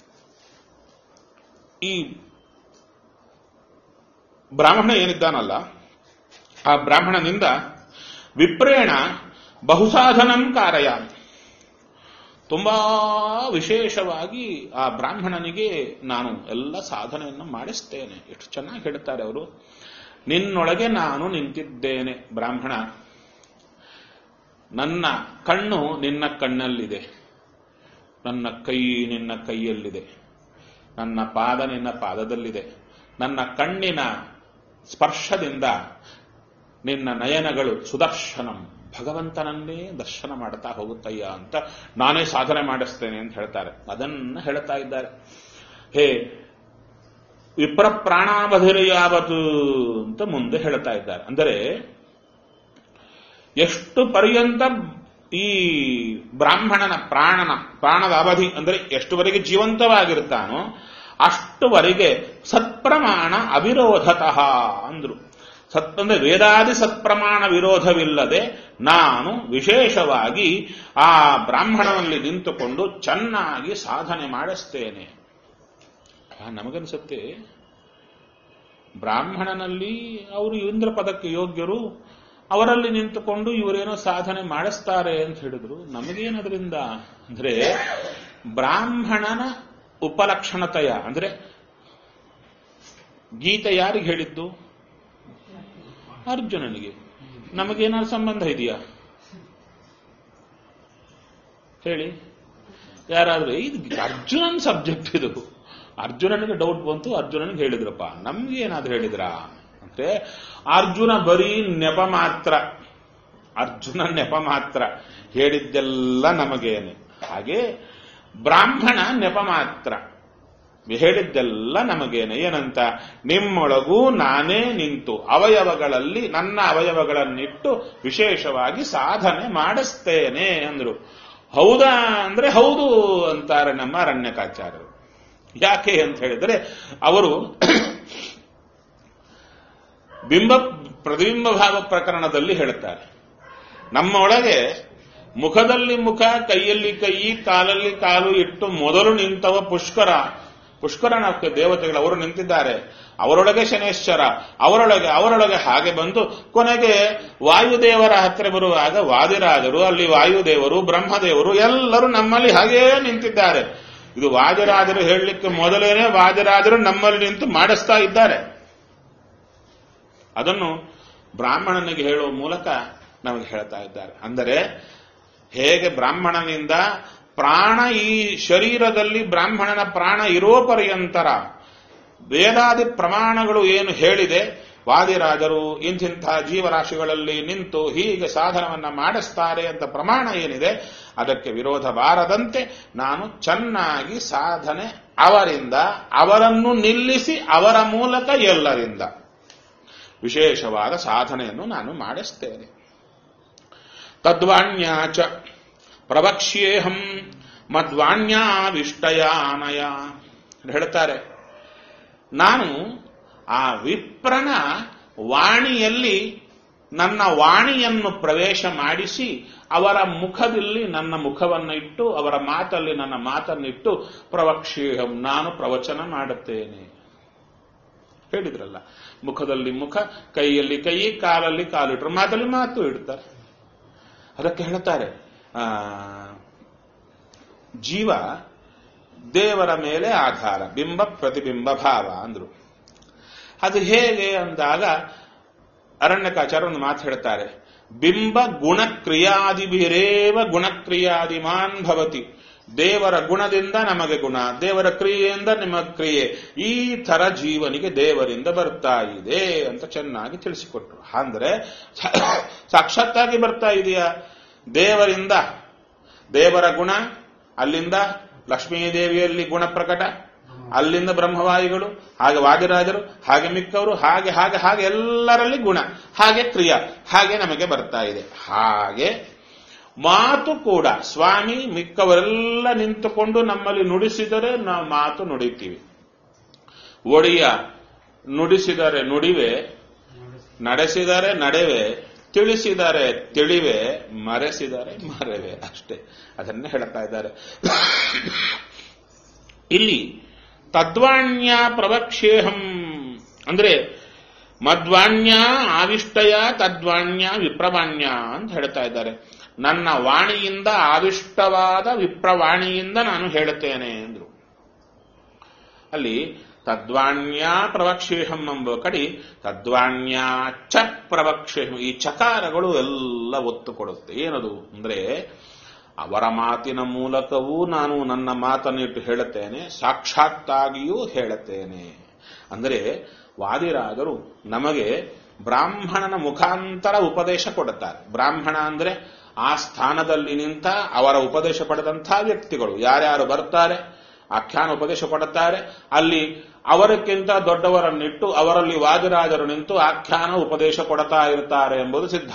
ಈ ಬ್ರಾಹ್ಮಣ ಏನಿದ್ದಾನಲ್ಲ ಆ ಬ್ರಾಹ್ಮಣನಿಂದ ವಿಪ್ರೇಣ ಬಹುಸಾಧನಂ ಕಾರಯ ತುಂಬಾ ವಿಶೇಷವಾಗಿ ಆ ಬ್ರಾಹ್ಮಣನಿಗೆ ನಾನು ಎಲ್ಲ ಸಾಧನೆಯನ್ನು ಮಾಡಿಸ್ತೇನೆ ಎಷ್ಟು ಚೆನ್ನಾಗಿ ಹೇಳ್ತಾರೆ ಅವರು ನಿನ್ನೊಳಗೆ ನಾನು ನಿಂತಿದ್ದೇನೆ ಬ್ರಾಹ್ಮಣ ನನ್ನ ಕಣ್ಣು ನಿನ್ನ ಕಣ್ಣಲ್ಲಿದೆ ನನ್ನ ಕೈ ನಿನ್ನ ಕೈಯಲ್ಲಿದೆ ನನ್ನ ಪಾದ ನಿನ್ನ ಪಾದದಲ್ಲಿದೆ ನನ್ನ ಕಣ್ಣಿನ ಸ್ಪರ್ಶದಿಂದ ನಿನ್ನ ನಯನಗಳು ಸುದರ್ಶನಂ ಭಗವಂತನನ್ನೇ ದರ್ಶನ ಮಾಡ್ತಾ ಹೋಗುತ್ತಯ್ಯ ಅಂತ ನಾನೇ ಸಾಧನೆ ಮಾಡಿಸ್ತೇನೆ ಅಂತ ಹೇಳ್ತಾರೆ ಅದನ್ನ ಹೇಳ್ತಾ ಇದ್ದಾರೆ ಹೇ ವಿಪ್ರ ಪ್ರಾಣಾವಧಿರ್ಯಾವತು ಅಂತ ಮುಂದೆ ಹೇಳ್ತಾ ಇದ್ದಾರೆ ಅಂದರೆ ಎಷ್ಟು ಪರ್ಯಂತ ಈ ಬ್ರಾಹ್ಮಣನ ಪ್ರಾಣನ ಪ್ರಾಣದ ಅವಧಿ ಅಂದರೆ ಎಷ್ಟುವರೆಗೆ ಜೀವಂತವಾಗಿರ್ತಾನೋ ಅಷ್ಟುವರೆಗೆ ಸತ್ಪ್ರಮಾಣ ಅವಿರೋಧತಃ ಅಂದ್ರು ಸತ್ ಅಂದ್ರೆ ವೇದಾದಿ ಸತ್ಪ್ರಮಾಣ ವಿರೋಧವಿಲ್ಲದೆ ನಾನು ವಿಶೇಷವಾಗಿ ಆ ಬ್ರಾಹ್ಮಣನಲ್ಲಿ ನಿಂತುಕೊಂಡು ಚೆನ್ನಾಗಿ ಸಾಧನೆ ಮಾಡಿಸ್ತೇನೆ ನಮಗನ್ಸುತ್ತೆ ಬ್ರಾಹ್ಮಣನಲ್ಲಿ ಅವರು ಇಂದ್ರ ಪದಕ್ಕೆ ಯೋಗ್ಯರು ಅವರಲ್ಲಿ ನಿಂತುಕೊಂಡು ಇವರೇನೋ ಸಾಧನೆ ಮಾಡಿಸ್ತಾರೆ ಅಂತ ಹೇಳಿದ್ರು ನಮಗೇನದ್ರಿಂದ ಅಂದ್ರೆ ಬ್ರಾಹ್ಮಣನ ಉಪಲಕ್ಷಣತೆಯ ಅಂದ್ರೆ ಗೀತೆ ಯಾರಿಗೆ ಹೇಳಿದ್ದು ಅರ್ಜುನನಿಗೆ ನಮಗೇನಾದ್ರು ಸಂಬಂಧ ಇದೆಯಾ ಹೇಳಿ ಯಾರಾದ್ರೂ ಇದು ಅರ್ಜುನನ್ ಸಬ್ಜೆಕ್ಟ್ ಇದು ಅರ್ಜುನನಿಗೆ ಡೌಟ್ ಬಂತು ಅರ್ಜುನನಿಗೆ ಹೇಳಿದ್ರಪ್ಪ ನಮ್ಗೆ ಏನಾದ್ರು ಹೇಳಿದ್ರ ಅಂದ್ರೆ ಅರ್ಜುನ ಬರೀ ನೆಪ ಮಾತ್ರ ಅರ್ಜುನ ನೆಪ ಮಾತ್ರ ಹೇಳಿದ್ದೆಲ್ಲ ನಮಗೇನೆ ಹಾಗೆ ಬ್ರಾಹ್ಮಣ ನೆಪ ಮಾತ್ರ ಹೇಳಿದ್ದೆಲ್ಲ ನಮಗೇನೆ ಏನಂತ ನಿಮ್ಮೊಳಗೂ ನಾನೇ ನಿಂತು ಅವಯವಗಳಲ್ಲಿ ನನ್ನ ಅವಯವಗಳನ್ನಿಟ್ಟು ವಿಶೇಷವಾಗಿ ಸಾಧನೆ ಮಾಡಿಸ್ತೇನೆ ಅಂದ್ರು ಹೌದಾ ಅಂದ್ರೆ ಹೌದು ಅಂತಾರೆ ನಮ್ಮ ಅರಣ್ಯಕಾಚಾರ್ಯರು ಯಾಕೆ ಅಂತ ಹೇಳಿದ್ರೆ ಅವರು ಬಿಂಬ ಪ್ರತಿಬಿಂಬ ಭಾವ ಪ್ರಕರಣದಲ್ಲಿ ಹೇಳುತ್ತಾರೆ ನಮ್ಮ ಒಳಗೆ ಮುಖದಲ್ಲಿ ಮುಖ ಕೈಯಲ್ಲಿ ಕೈ ಕಾಲಲ್ಲಿ ಕಾಲು ಇಟ್ಟು ಮೊದಲು ನಿಂತವ ಪುಷ್ಕರ ಪುಷ್ಕರನ ದೇವತೆಗಳು ಅವರು ನಿಂತಿದ್ದಾರೆ ಅವರೊಳಗೆ ಶನೇಶ್ವರ ಅವರೊಳಗೆ ಅವರೊಳಗೆ ಹಾಗೆ ಬಂದು ಕೊನೆಗೆ ವಾಯುದೇವರ ಹತ್ತಿರ ಬರುವಾಗ ವಾದಿರಾಜರು ಅಲ್ಲಿ ವಾಯುದೇವರು ಬ್ರಹ್ಮದೇವರು ಎಲ್ಲರೂ ನಮ್ಮಲ್ಲಿ ಹಾಗೇ ನಿಂತಿದ್ದಾರೆ ಇದು ವಾದಿರಾಜರು ಹೇಳಲಿಕ್ಕೆ ಮೊದಲೇನೆ ವಾದಿರಾಜರು ನಮ್ಮಲ್ಲಿ ನಿಂತು ಮಾಡಿಸ್ತಾ ಇದ್ದಾರೆ ಅದನ್ನು ಬ್ರಾಹ್ಮಣನಿಗೆ ಹೇಳುವ ಮೂಲಕ ನಮಗೆ ಹೇಳ್ತಾ ಇದ್ದಾರೆ ಅಂದರೆ ಹೇಗೆ ಬ್ರಾಹ್ಮಣನಿಂದ ಪ್ರಾಣ ಈ ಶರೀರದಲ್ಲಿ ಬ್ರಾಹ್ಮಣನ ಪ್ರಾಣ ಇರೋ ಪರ್ಯಂತರ ವೇದಾದಿ ಪ್ರಮಾಣಗಳು ಏನು ಹೇಳಿದೆ ವಾದಿರಾಜರು ಇಂತಿಂಥ ಜೀವರಾಶಿಗಳಲ್ಲಿ ನಿಂತು ಹೀಗೆ ಸಾಧನವನ್ನ ಮಾಡಿಸ್ತಾರೆ ಅಂತ ಪ್ರಮಾಣ ಏನಿದೆ ಅದಕ್ಕೆ ವಿರೋಧ ಬಾರದಂತೆ ನಾನು ಚೆನ್ನಾಗಿ ಸಾಧನೆ ಅವರಿಂದ ಅವರನ್ನು ನಿಲ್ಲಿಸಿ ಅವರ ಮೂಲಕ ಎಲ್ಲರಿಂದ ವಿಶೇಷವಾದ ಸಾಧನೆಯನ್ನು ನಾನು ಮಾಡಿಸ್ತೇನೆ ತದ್ವಾಣ್ಯಾಚ ಪ್ರವಕ್ಷ್ಯೇಹಂ ಮದ್ವಾಣ್ಯಾವಿಷ್ಟಯಾನಯ ಹೇಳ್ತಾರೆ ನಾನು ಆ ವಿಪ್ರನ ವಾಣಿಯಲ್ಲಿ ನನ್ನ ವಾಣಿಯನ್ನು ಪ್ರವೇಶ ಮಾಡಿಸಿ ಅವರ ಮುಖದಲ್ಲಿ ನನ್ನ ಮುಖವನ್ನು ಇಟ್ಟು ಅವರ ಮಾತಲ್ಲಿ ನನ್ನ ಮಾತನ್ನಿಟ್ಟು ಪ್ರವಕ್ಷೇಹಂ ನಾನು ಪ್ರವಚನ ಮಾಡುತ್ತೇನೆ ಹೇಳಿದ್ರಲ್ಲ ಮುಖದಲ್ಲಿ ಮುಖ ಕೈಯಲ್ಲಿ ಕೈ ಕಾಲಲ್ಲಿ ಕಾಲಿಟ್ರು ಮಾತಲ್ಲಿ ಮಾತು ಇಡ್ತಾರೆ ಅದಕ್ಕೆ ಹೇಳ್ತಾರೆ ಆ ಜೀವ ದೇವರ ಮೇಲೆ ಆಧಾರ ಬಿಂಬ ಪ್ರತಿಬಿಂಬ ಭಾವ ಅಂದ್ರು ಅದು ಹೇಗೆ ಅಂದಾಗ ಅರಣ್ಯಕಾಚಾರ ಒಂದು ಮಾತು ಹೇಳ್ತಾರೆ ಬಿಂಬ ಗುಣಕ್ರಿಯಾದಿಭಿರೇವ ಗುಣಕ್ರಿಯಾದಿಮಾನ್ ಭವತಿ ದೇವರ ಗುಣದಿಂದ ನಮಗೆ ಗುಣ ದೇವರ ಕ್ರಿಯೆಯಿಂದ ನಿಮಗೆ ಕ್ರಿಯೆ ಈ ತರ ಜೀವನಿಗೆ ದೇವರಿಂದ ಬರ್ತಾ ಇದೆ ಅಂತ ಚೆನ್ನಾಗಿ ತಿಳಿಸಿಕೊಟ್ರು ಅಂದ್ರೆ ಸಾಕ್ಷಾತ್ತಾಗಿ ಬರ್ತಾ ಇದೆಯಾ ದೇವರಿಂದ ದೇವರ ಗುಣ ಅಲ್ಲಿಂದ ಲಕ್ಷ್ಮೀದೇವಿಯಲ್ಲಿ ಗುಣ ಪ್ರಕಟ ಅಲ್ಲಿಂದ ಬ್ರಹ್ಮವಾಯುಗಳು ಹಾಗೆ ವಾದಿರಾಜರು ಹಾಗೆ ಮಿಕ್ಕವರು ಹಾಗೆ ಹಾಗೆ ಹಾಗೆ ಎಲ್ಲರಲ್ಲಿ ಗುಣ ಹಾಗೆ ಕ್ರಿಯಾ ಹಾಗೆ ನಮಗೆ ಬರ್ತಾ ಇದೆ ಹಾಗೆ ಮಾತು ಕೂಡ ಸ್ವಾಮಿ ಮಿಕ್ಕವರೆಲ್ಲ ನಿಂತುಕೊಂಡು ನಮ್ಮಲ್ಲಿ ನುಡಿಸಿದರೆ ನಾವು ಮಾತು ನುಡಿತೀವಿ ಒಡಿಯ ನುಡಿಸಿದರೆ ನುಡಿವೆ ನಡೆಸಿದರೆ ನಡೆವೆ ತಿಳಿಸಿದರೆ ತಿಳಿವೆ ಮರೆಸಿದರೆ ಮರೆವೆ ಅಷ್ಟೇ ಅದನ್ನೇ ಹೇಳ್ತಾ ಇದ್ದಾರೆ ಇಲ್ಲಿ ತದ್ವಾಣ್ಯ ಪ್ರವಕ್ಷೇಹಂ ಅಂದ್ರೆ ಮದ್ವಾಣ್ಯ ಆವಿಷ್ಟಯ ತದ್ವಾಣ್ಯ ವಿಪ್ರವಾಣ್ಯ ಅಂತ ಹೇಳ್ತಾ ಇದ್ದಾರೆ ನನ್ನ ವಾಣಿಯಿಂದ ಆವಿಷ್ಟವಾದ ವಿಪ್ರವಾಣಿಯಿಂದ ನಾನು ಹೇಳುತ್ತೇನೆ ಎಂದ್ರು ಅಲ್ಲಿ ತದ್ವಾಣ್ಯ ಪ್ರವಕ್ಷೇಹಂ ಎಂಬ ಕಡೆ ತದ್ವಾಣ್ಯ ಚ ಪ್ರವಕ್ಷೇಹಂ ಈ ಚಕಾರಗಳು ಎಲ್ಲ ಒತ್ತು ಕೊಡುತ್ತೆ ಏನದು ಅಂದ್ರೆ ಅವರ ಮಾತಿನ ಮೂಲಕವೂ ನಾನು ನನ್ನ ಮಾತನ್ನಿಟ್ಟು ಹೇಳುತ್ತೇನೆ ಸಾಕ್ಷಾತ್ತಾಗಿಯೂ ಹೇಳುತ್ತೇನೆ ಅಂದರೆ ವಾದಿರಾದರು ನಮಗೆ ಬ್ರಾಹ್ಮಣನ ಮುಖಾಂತರ ಉಪದೇಶ ಕೊಡುತ್ತಾರೆ ಬ್ರಾಹ್ಮಣ ಅಂದ್ರೆ ಆ ಸ್ಥಾನದಲ್ಲಿ ನಿಂತ ಅವರ ಉಪದೇಶ ಪಡೆದಂತಹ ವ್ಯಕ್ತಿಗಳು ಯಾರ್ಯಾರು ಬರ್ತಾರೆ ಆಖ್ಯಾನ ಉಪದೇಶ ಪಡುತ್ತಾರೆ ಅಲ್ಲಿ ಅವರಕ್ಕಿಂತ ದೊಡ್ಡವರನ್ನಿಟ್ಟು ಅವರಲ್ಲಿ ವಾದಿರಾಜರು ನಿಂತು ಆಖ್ಯಾನ ಉಪದೇಶ ಕೊಡ್ತಾ ಇರ್ತಾರೆ ಎಂಬುದು ಸಿದ್ಧ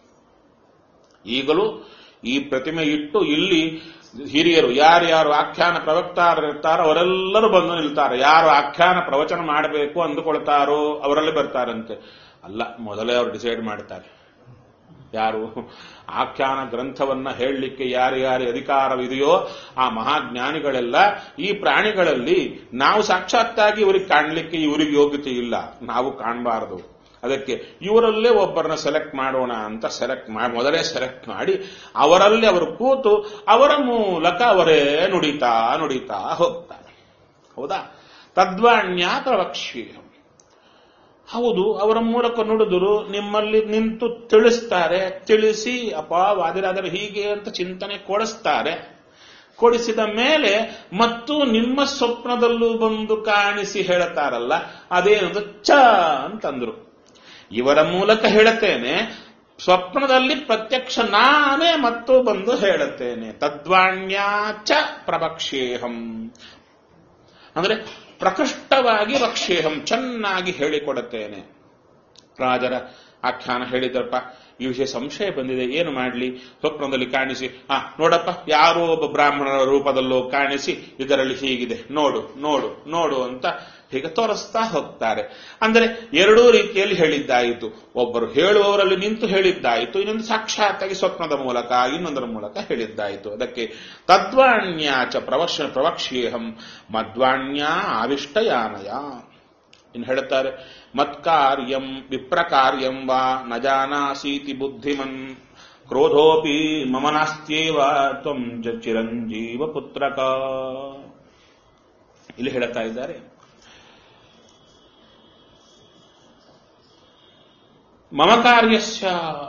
ಈಗಲೂ ಈ ಪ್ರತಿಮೆ ಇಟ್ಟು ಇಲ್ಲಿ ಹಿರಿಯರು ಯಾರ್ಯಾರು ಆಖ್ಯಾನ ಪ್ರವಕ್ತಾರಿರ್ತಾರೋ ಅವರೆಲ್ಲರೂ ಬಂದು ನಿಲ್ತಾರೆ ಯಾರು ಆಖ್ಯಾನ ಪ್ರವಚನ ಮಾಡಬೇಕು ಅಂದುಕೊಳ್ತಾರೋ ಅವರಲ್ಲಿ ಬರ್ತಾರಂತೆ ಅಲ್ಲ ಮೊದಲೇ ಅವರು ಡಿಸೈಡ್ ಮಾಡ್ತಾರೆ ಯಾರು ಆಖ್ಯಾನ ಗ್ರಂಥವನ್ನ ಹೇಳಲಿಕ್ಕೆ ಯಾರ್ಯಾರ ಅಧಿಕಾರವಿದೆಯೋ ಆ ಮಹಾಜ್ಞಾನಿಗಳೆಲ್ಲ ಈ ಪ್ರಾಣಿಗಳಲ್ಲಿ ನಾವು ಸಾಕ್ಷಾತ್ತಾಗಿ ಇವರಿಗೆ ಕಾಣಲಿಕ್ಕೆ ಇವರಿಗೆ ಯೋಗ್ಯತೆ ಇಲ್ಲ ನಾವು ಕಾಣಬಾರದು ಅದಕ್ಕೆ ಇವರಲ್ಲೇ ಒಬ್ಬರನ್ನ ಸೆಲೆಕ್ಟ್ ಮಾಡೋಣ ಅಂತ ಸೆಲೆಕ್ಟ್ ಮಾಡಿ ಮೊದಲೇ ಸೆಲೆಕ್ಟ್ ಮಾಡಿ ಅವರಲ್ಲಿ ಅವರು ಕೂತು ಅವರ ಮೂಲಕ ಅವರೇ ನುಡಿತಾ ನುಡಿತಾ ಹೋಗ್ತಾರೆ ಹೌದಾ ತದ್ವಾಣ್ಯ ಪ್ರವಕ್ಷೀಯಂ ಹೌದು ಅವರ ಮೂಲಕ ನುಡಿದರು ನಿಮ್ಮಲ್ಲಿ ನಿಂತು ತಿಳಿಸ್ತಾರೆ ತಿಳಿಸಿ ಅಪ್ಪ ವಾದಿರಾದರೆ ಹೀಗೆ ಅಂತ ಚಿಂತನೆ ಕೊಡಿಸ್ತಾರೆ ಕೊಡಿಸಿದ ಮೇಲೆ ಮತ್ತು ನಿಮ್ಮ ಸ್ವಪ್ನದಲ್ಲೂ ಬಂದು ಕಾಣಿಸಿ ಹೇಳುತ್ತಾರಲ್ಲ ಅದೇನದು ಚ ಅಂತಂದ್ರು ಇವರ ಮೂಲಕ ಹೇಳುತ್ತೇನೆ ಸ್ವಪ್ನದಲ್ಲಿ ಪ್ರತ್ಯಕ್ಷ ನಾನೇ ಮತ್ತು ಬಂದು ಹೇಳುತ್ತೇನೆ ತದ್ವಾಣ್ಯಾಚ ಪ್ರಭಕ್ಷೇಹಂ ಅಂದ್ರೆ ಪ್ರಕೃಷ್ಟವಾಗಿ ವಕ್ಷೇಹಂ ಚೆನ್ನಾಗಿ ಹೇಳಿಕೊಡುತ್ತೇನೆ ರಾಜರ ಆಖ್ಯಾನ ಹೇಳಿದ್ರಪ್ಪ ಈ ವಿಷಯ ಸಂಶಯ ಬಂದಿದೆ ಏನು ಮಾಡಲಿ ಸ್ವಪ್ನದಲ್ಲಿ ಕಾಣಿಸಿ ಹಾ ನೋಡಪ್ಪ ಯಾರೋ ಒಬ್ಬ ಬ್ರಾಹ್ಮಣರ ರೂಪದಲ್ಲೋ ಕಾಣಿಸಿ ಇದರಲ್ಲಿ ಹೀಗಿದೆ ನೋಡು ನೋಡು ನೋಡು ಅಂತ ಹೀಗೆ ತೋರಿಸ್ತಾ ಹೋಗ್ತಾರೆ ಅಂದರೆ ಎರಡೂ ರೀತಿಯಲ್ಲಿ ಹೇಳಿದ್ದಾಯಿತು ಒಬ್ಬರು ಹೇಳುವವರಲ್ಲಿ ನಿಂತು ಹೇಳಿದ್ದಾಯಿತು ಇನ್ನೊಂದು ಸಾಕ್ಷಾತ್ತಾಗಿ ಸ್ವಪ್ನದ ಮೂಲಕ ಇನ್ನೊಂದರ ಮೂಲಕ ಹೇಳಿದ್ದಾಯಿತು ಅದಕ್ಕೆ ತದ್ವಾಣ್ಯಾಚ ಪ್ರವಶ ಪ್ರವಕ್ಷ್ಯೇಹಂ ಮದ್ವಾಣ್ಯ ಆವಿಷ್ಟಯಾನಯ ಇನ್ನು ಹೇಳುತ್ತಾರೆ ಮತ್ಕಾರ್ಯಂ ವಿಪ್ರಕಾರ್ಯಂ ವಾ ನ ಜಾನಾಸೀತಿ ಬುದ್ಧಿಮನ್ ಕ್ರೋಧೋಪಿ ಮಮ ನಾಸ್ತ್ಯೇವ ತ್ವಂ ಚ ಚಿರಂಜೀವ ಪುತ್ರಕ ಇಲ್ಲಿ ಹೇಳುತ್ತಾ ಇದ್ದಾರೆ. ಇಲ್ಲಿ ಹೇಳುತ್ತಾ ಇದ್ದಾರೆ. ಇಲ್ಲಿ ಹೇಳುತ್ತಾ ಇದ್ದಾರೆ. ಇಲ್ಲಿ ಹೇಳುತ್ತಾ ಇದ್ದಾರೆ. ಇಲ್ಲಿ ಹೇಳುತ್ತಾ ಇದ್ದಾರೆ. ಇಲ್ಲಿ ಹೇಳುತ್ತಾ ಇದ್ದಾರೆ. ಇಲ್ಲಿ ಹೇಳುತ್ತಾ ಇದ್ದಾರೆ. ಇಲ್ಲಿ ಹೇಳುತ್ತಾ ಇದ್ದಾರೆ. ಇಲ್ಲಿ ಹೇಳುತ್ತಾ ಇದ್ದಾರೆ. ಇಲ್ಲಿ ಹೇಳುತ್ತಾ ಇದ್ದಾರೆ. ಇಲ್ಲಿ ಹೇಳುತ್ತಾ ಇದ್ದಾರೆ. ಇಲ್ಲಿ ಹೇಳುತ್ತಾ ಇದ್ದಾರೆ. ಇಲ್ಲಿ ಹೇಳುತ್ತಾ ಇದ್ದಾರೆ. ಇಲ್ಲಿ ಹೇಳುತ್ತಾ ಇದ್ದಾರೆ. ಇಲ್ಲಿ ಹೇಳುತ್ತಾ ಇದ್ದಾರೆ. ಇಲ್ಲಿ ಹೇಳುತ್ತಾ ಇದ್ದಾರೆ. ಮಮ ಕಾರ್ಯಸ್ಯ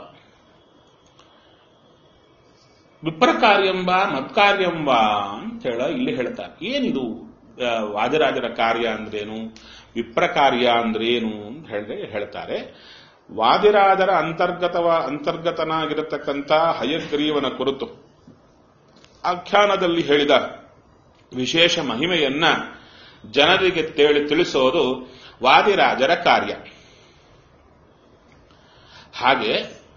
ವಿಪ್ರಕಾರ್ಯಂಬ ಮತ್ಕಾರ್ಯಂಬ ಅಂತ ಹೇಳ ಇಲ್ಲಿ ಹೇಳ್ತಾರೆ ಏನಿದು ಆ, ವಾದಿರಾಜರ ಕಾರ್ಯ ಅಂದ್ರೇನು ವಿಪ್ರಕಾರ್ಯ ಅಂದ್ರೇನು ಅಂತ ಹೇಳಿದ್ರೆ ಹೇಳ್ತಾರೆ ವಾದಿರಾಜರ ಅಂತರ್ಗತವ ಅಂತರ್ಗತನಾಗಿರತಕ್ಕಂಥ ಹಯಗ್ರೀವನ ಕುರಿತು ಆಖ್ಯಾನದಲ್ಲಿ ಹೇಳಿದ ವಿಶೇಷ ಮಹಿಮೆಯನ್ನ ಜನರಿಗೆ ತೇಳಿ ತಿಳಿಸೋದು ವಾದಿರಾಜರ ಕಾರ್ಯ ಹಾಗೆ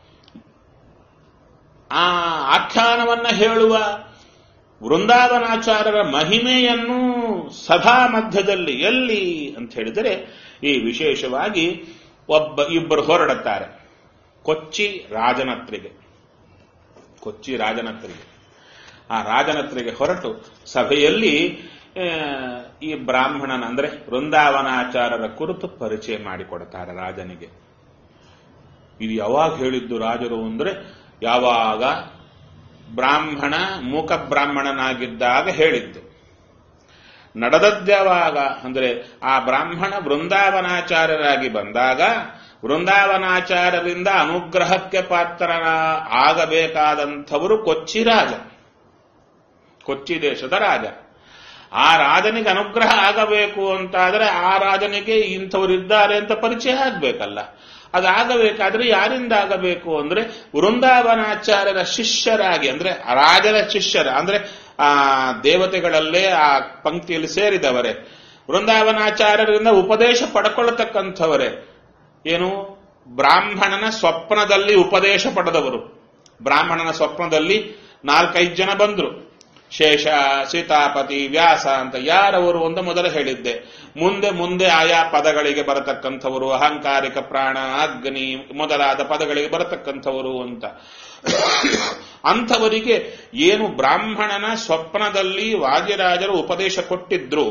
ಆ ಆಖ್ಯಾನವನ್ನ ಹೇಳುವ ವೃಂದಾವನಾಚಾರ್ಯರ ಮಹಿಮೆಯನ್ನು ಸಭಾ ಮಧ್ಯದಲ್ಲಿ ಎಲ್ಲಿ ಅಂತ ಹೇಳಿದರೆ ಈ ವಿಶೇಷವಾಗಿ ಒಬ್ಬ ಇಬ್ಬರು ಹೊರಡುತ್ತಾರೆ ಕೊಚ್ಚಿ ರಾಜನತ್ರಿಗೆ ಕೊಚ್ಚಿ ರಾಜನತ್ರಿಗೆ ಆ ರಾಜನತ್ರಿಗೆ ಹೊರಟು ಸಭೆಯಲ್ಲಿ ಆ, ಈ ಬ್ರಾಹ್ಮಣನ ಅಂದ್ರೆ ವೃಂದಾವನಾಚಾರ್ಯರ ಕುರಿತು ಪರಿಚಯ ಮಾಡಿಕೊಡ್ತಾರೆ ರಾಜನಿಗೆ ಇದು ಯಾವಾಗ ಹೇಳಿದ್ದು ರಾಜರು ಅಂದ್ರೆ ಯಾವಾಗ ಬ್ರಾಹ್ಮಣ ಮೂಕ ಬ್ರಾಹ್ಮಣನಾಗಿದ್ದಾಗ ಹೇಳಿದ್ದು ನಡೆದದ್ಯಾವಾಗ ಅಂದ್ರೆ ಆ ಬ್ರಾಹ್ಮಣ ವೃಂದಾವನಾಚಾರ್ಯರಾಗಿ ಬಂದಾಗ ವೃಂದಾವನಾಚಾರ್ಯರಿಂದ ಅನುಗ್ರಹಕ್ಕೆ ಪಾತ್ರ ಆಗಬೇಕಾದಂಥವರು ಕೊಚ್ಚಿ ರಾಜ ಕೊಚ್ಚಿ ದೇಶದ ರಾಜ ಆ ರಾಜನಿಗೆ ಅನುಗ್ರಹ ಆಗಬೇಕು ಅಂತಾದ್ರೆ ಆ ರಾಜನಿಗೆ ಇಂಥವರಿದ್ದಾರೆ ಅಂತ ಪರಿಚಯ ಆಗ್ಬೇಕಲ್ಲ ಅದಾಗಬೇಕಾದ್ರೆ ಯಾರಿಂದ ಆಗಬೇಕು ಅಂದ್ರೆ ವೃಂದಾವನಾಚಾರ್ಯರ ಶಿಷ್ಯರಾಗಿ ಅಂದ್ರೆ ರಾಜರ ಶಿಷ್ಯರ ಅಂದ್ರೆ ಆ ದೇವತೆಗಳಲ್ಲೇ ಆ ಪಂಕ್ತಿಯಲ್ಲಿ ಸೇರಿದವರೇ ವೃಂದಾವನಾಚಾರ್ಯರಿಂದ ಉಪದೇಶ ಪಡ್ಕೊಳ್ತಕ್ಕಂಥವರೇ ಏನು ಬ್ರಾಹ್ಮಣನ ಸ್ವಪ್ನದಲ್ಲಿ ಉಪದೇಶ ಪಡೆದವರು ಬ್ರಾಹ್ಮಣನ ಸ್ವಪ್ನದಲ್ಲಿ ನಾಲ್ಕೈದು ಜನ ಬಂದ್ರು ಶೇಷ ಸೀತಾಪತಿ ವ್ಯಾಸ ಅಂತ ಯಾರವರು ಒಂದು ಮೊದಲು ಹೇಳಿದ್ದೆ ಮುಂದೆ ಮುಂದೆ ಆಯಾ ಪದಗಳಿಗೆ ಬರತಕ್ಕಂಥವರು ಅಹಂಕಾರಿಕ ಪ್ರಾಣ ಅಗ್ನಿ ಮೊದಲಾದ ಪದಗಳಿಗೆ ಬರತಕ್ಕಂಥವರು ಅಂತ ಅಂಥವರಿಗೆ ಏನು ಬ್ರಾಹ್ಮಣನ ಸ್ವಪ್ನದಲ್ಲಿ ವಾದಿರಾಜರು ಉಪದೇಶ ಕೊಟ್ಟಿದ್ರು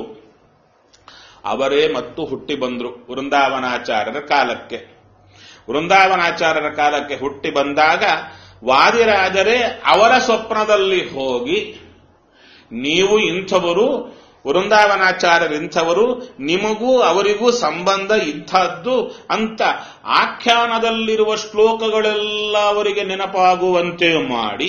ಅವರೇ ಮತ್ತು ಹುಟ್ಟಿ ಬಂದ್ರು ವೃಂದಾವನಾಚಾರ್ಯರ ಕಾಲಕ್ಕೆ ವೃಂದಾವನಾಚಾರ್ಯರ ಕಾಲಕ್ಕೆ ಹುಟ್ಟಿ ಬಂದಾಗ ವಾದಿರಾಜರೇ ಅವರ ಸ್ವಪ್ನದಲ್ಲಿ ಹೋಗಿ ನೀವು ಇಂಥವರು ವೃಂದಾವನಾಚಾರ್ಯರಿಂಥವರು ನಿಮಗೂ ಅವರಿಗೂ ಸಂಬಂಧ ಇಂಥದ್ದು ಅಂತ ಆಖ್ಯಾನದಲ್ಲಿರುವ ಶ್ಲೋಕಗಳೆಲ್ಲ ಅವರಿಗೆ ನೆನಪಾಗುವಂತೆ ಮಾಡಿ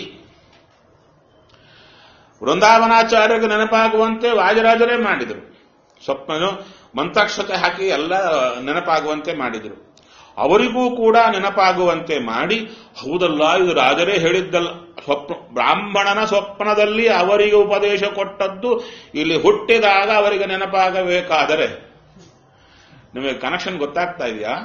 ವೃಂದಾವನಾಚಾರ್ಯರಿಗೆ ನೆನಪಾಗುವಂತೆ ವಾಜರಾಜರೇ ಮಾಡಿದರು ಸ್ವಪ್ನ ಮಂತ್ರಾಕ್ಷತೆ ಹಾಕಿ ಎಲ್ಲ ನೆನಪಾಗುವಂತೆ ಮಾಡಿದರು ಅವರಿಗೂ ಕೂಡ ನೆನಪಾಗುವಂತೆ ಮಾಡಿ ಹೌದಲ್ಲ ಇದು ರಾಜರೇ ಹೇಳಿದ್ದಲ್ಲ ಸ್ವಪ್ನ ಬ್ರಾಹ್ಮಣನ ಸ್ವಪ್ನದಲ್ಲಿ ಅವರಿಗೆ ಉಪದೇಶ ಕೊಟ್ಟದ್ದು ಇಲ್ಲಿ ಹುಟ್ಟಿದಾಗ ಅವರಿಗೆ ನೆನಪಾಗಬೇಕಾದರೆ ನಿಮಗೆ ಕನೆಕ್ಷನ್ ಗೊತ್ತಾಗ್ತಾ ಇದೆಯಾ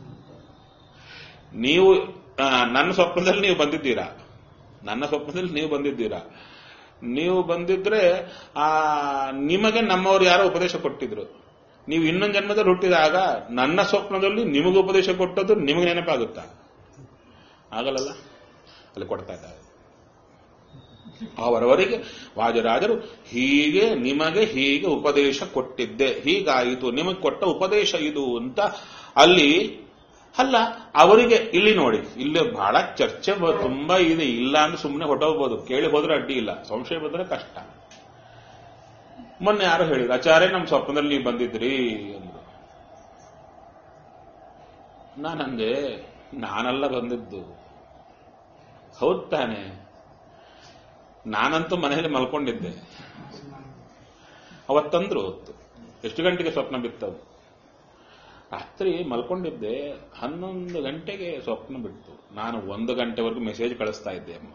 ನೀವು ಆ, ನನ್ನ ಸ್ವಪ್ನದಲ್ಲಿ ನೀವು ಬಂದಿದ್ದೀರಾ ನನ್ನ ಸ್ವಪ್ನದಲ್ಲಿ ನೀವು ಬಂದಿದ್ದೀರಾ ನೀವು ಬಂದಿದ್ರೆ ಆ ನಿಮಗೆ ನಮ್ಮವರು ಯಾರೋ ಉಪದೇಶ ಕೊಟ್ಟಿದ್ರು ನೀವು ಇನ್ನೊಂದು ಜನ್ಮದಲ್ಲಿ ಹುಟ್ಟಿದಾಗ ನನ್ನ ಸ್ವಪ್ನದಲ್ಲಿ ನಿಮಗೆ ಉಪದೇಶ ಕೊಟ್ಟದ್ದು ನಿಮಗೆ ನೆನಪಾಗುತ್ತಾ ಆಗಲ್ಲಲ್ಲ ಅಲ್ಲಿ ಕೊಡ್ತಾ ಇದ್ದಾರೆ ಅವರವರಿಗೆ ವಾಜರಾಜರು ಹೀಗೆ ನಿಮಗೆ ಹೀಗೆ ಉಪದೇಶ ಕೊಟ್ಟಿದ್ದೆ ಹೀಗಾಯಿತು ನಿಮಗೆ ಕೊಟ್ಟ ಉಪದೇಶ ಇದು ಅಂತ ಅಲ್ಲಿ ಅಲ್ಲ ಅವರಿಗೆ ಇಲ್ಲಿ ನೋಡಿ ಇಲ್ಲಿ ಬಹಳ ಚರ್ಚೆ ಬ- ತುಂಬಾ ಇದೆ ಇಲ್ಲ ಅಂದ್ರೆ ಸುಮ್ಮನೆ ಹೊಟ್ಟೋಗ್ಬೋದು ಕೇಳಿ ಹೋದ್ರೆ ಅಡ್ಡಿ ಇಲ್ಲ ಸಂಶಯ ಬಂದ್ರೆ ಕಷ್ಟ ಮೊನ್ನೆ ಯಾರು ಹೇಳಿದ್ರು ಆಚಾರ್ಯ ನಮ್ಮ ಸ್ವಪ್ನದಲ್ಲಿ ನೀವು ಬಂದಿದ್ರಿ ಅಂದ್ರು ನಾನಂದೆ ನಾನಲ್ಲ ಬಂದಿದ್ದು ಹೌದ್ ತಾನೆ ನಾನಂತೂ ಮನೆಯಲ್ಲಿ ಮಲ್ಕೊಂಡಿದ್ದೆ ಅವತ್ತಂದ್ರು ಹೊತ್ತು ಎಷ್ಟು ಗಂಟೆಗೆ ಸ್ವಪ್ನ ಬಿತ್ತವು ರಾತ್ರಿ ಮಲ್ಕೊಂಡಿದ್ದೆ ಹನ್ನೊಂದು ಗಂಟೆಗೆ ಸ್ವಪ್ನ ಬಿಟ್ಟು ನಾನು ಒಂದು ಗಂಟೆವರೆಗೂ ಮೆಸೇಜ್ ಕಳಿಸ್ತಾ ಇದ್ದೆ ಅಮ್ಮ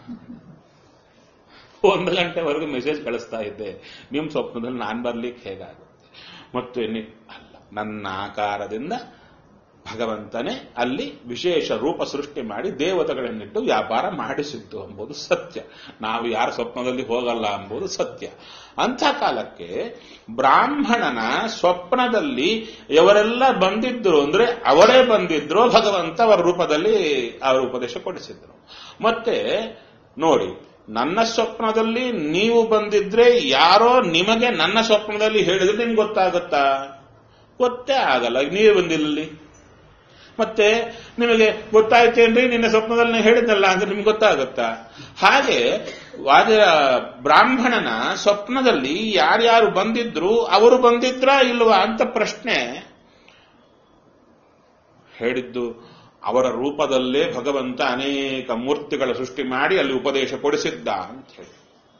ಒಂದು ಗಂಟೆವರೆಗೂ ಮೆಸೇಜ್ ಕಳಿಸ್ತಾ ಇದ್ದೆ ನಿಮ್ಮ ಸ್ವಪ್ನದಲ್ಲಿ ನಾನು ಬರ್ಲಿಕ್ಕೆ ಹೇಗಾಗುತ್ತೆ ಮತ್ತು ಎನ್ನಿ ಅಲ್ಲ ನನ್ನ ಆಕಾರದಿಂದ ಭಗವಂತನೇ ಅಲ್ಲಿ ವಿಶೇಷ ರೂಪ ಸೃಷ್ಟಿ ಮಾಡಿ ದೇವತೆಗಳನ್ನಿಟ್ಟು ವ್ಯಾಪಾರ ಮಾಡಿಸಿದ್ದು ಎಂಬುದು ಸತ್ಯ ನಾವು ಯಾರ ಸ್ವಪ್ನದಲ್ಲಿ ಹೋಗಲ್ಲ ಎಂಬುದು ಸತ್ಯ ಅಂಥ ಕಾಲಕ್ಕೆ ಬ್ರಾಹ್ಮಣನ ಸ್ವಪ್ನದಲ್ಲಿ ಇವರೆಲ್ಲ ಬಂದಿದ್ರು ಅಂದ್ರೆ ಅವರೇ ಬಂದಿದ್ರು ಭಗವಂತ ಅವರ ರೂಪದಲ್ಲಿ ಅವರ ಉಪದೇಶ ಕೊಡಿಸಿದ್ರು ಮತ್ತೆ ನೋಡಿ ನನ್ನ ಸ್ವಪ್ನದಲ್ಲಿ ನೀವು ಬಂದಿದ್ರೆ ಯಾರೋ ನಿಮಗೆ ನನ್ನ ಸ್ವಪ್ನದಲ್ಲಿ ಹೇಳಿದ್ರೆ ನಿಮ್ಗೆ ಗೊತ್ತಾಗುತ್ತಾ ಗೊತ್ತೇ ಆಗಲ್ಲ ನೀವೇ ಬಂದಿಲ್ಲಿ ಮತ್ತೆ ನಿಮಗೆ ಗೊತ್ತಾಯ್ತೇನ್ರಿ ನಿನ್ನ ಸ್ವಪ್ನದಲ್ಲಿ ನಾನು ಹೇಳಿದ್ನಲ್ಲ ಅಂದ್ರೆ ನಿಮ್ಗೆ ಗೊತ್ತಾಗುತ್ತಾ ಹಾಗೆ ವಾದ ಬ್ರಾಹ್ಮಣನ ಸ್ವಪ್ನದಲ್ಲಿ ಯಾರ್ಯಾರು ಬಂದಿದ್ರು ಅವರು ಬಂದಿದ್ರಾ ಇಲ್ವಾ ಅಂತ ಪ್ರಶ್ನೆ ಹೇಳಿದ್ದು ಅವರ ರೂಪದಲ್ಲೇ ಭಗವಂತ ಅನೇಕ ಮೂರ್ತಿಗಳ ಸೃಷ್ಟಿ ಮಾಡಿ ಅಲ್ಲಿ ಉಪದೇಶ ಕೊಡಿಸಿದ್ದ ಅಂತ ಹೇಳಿ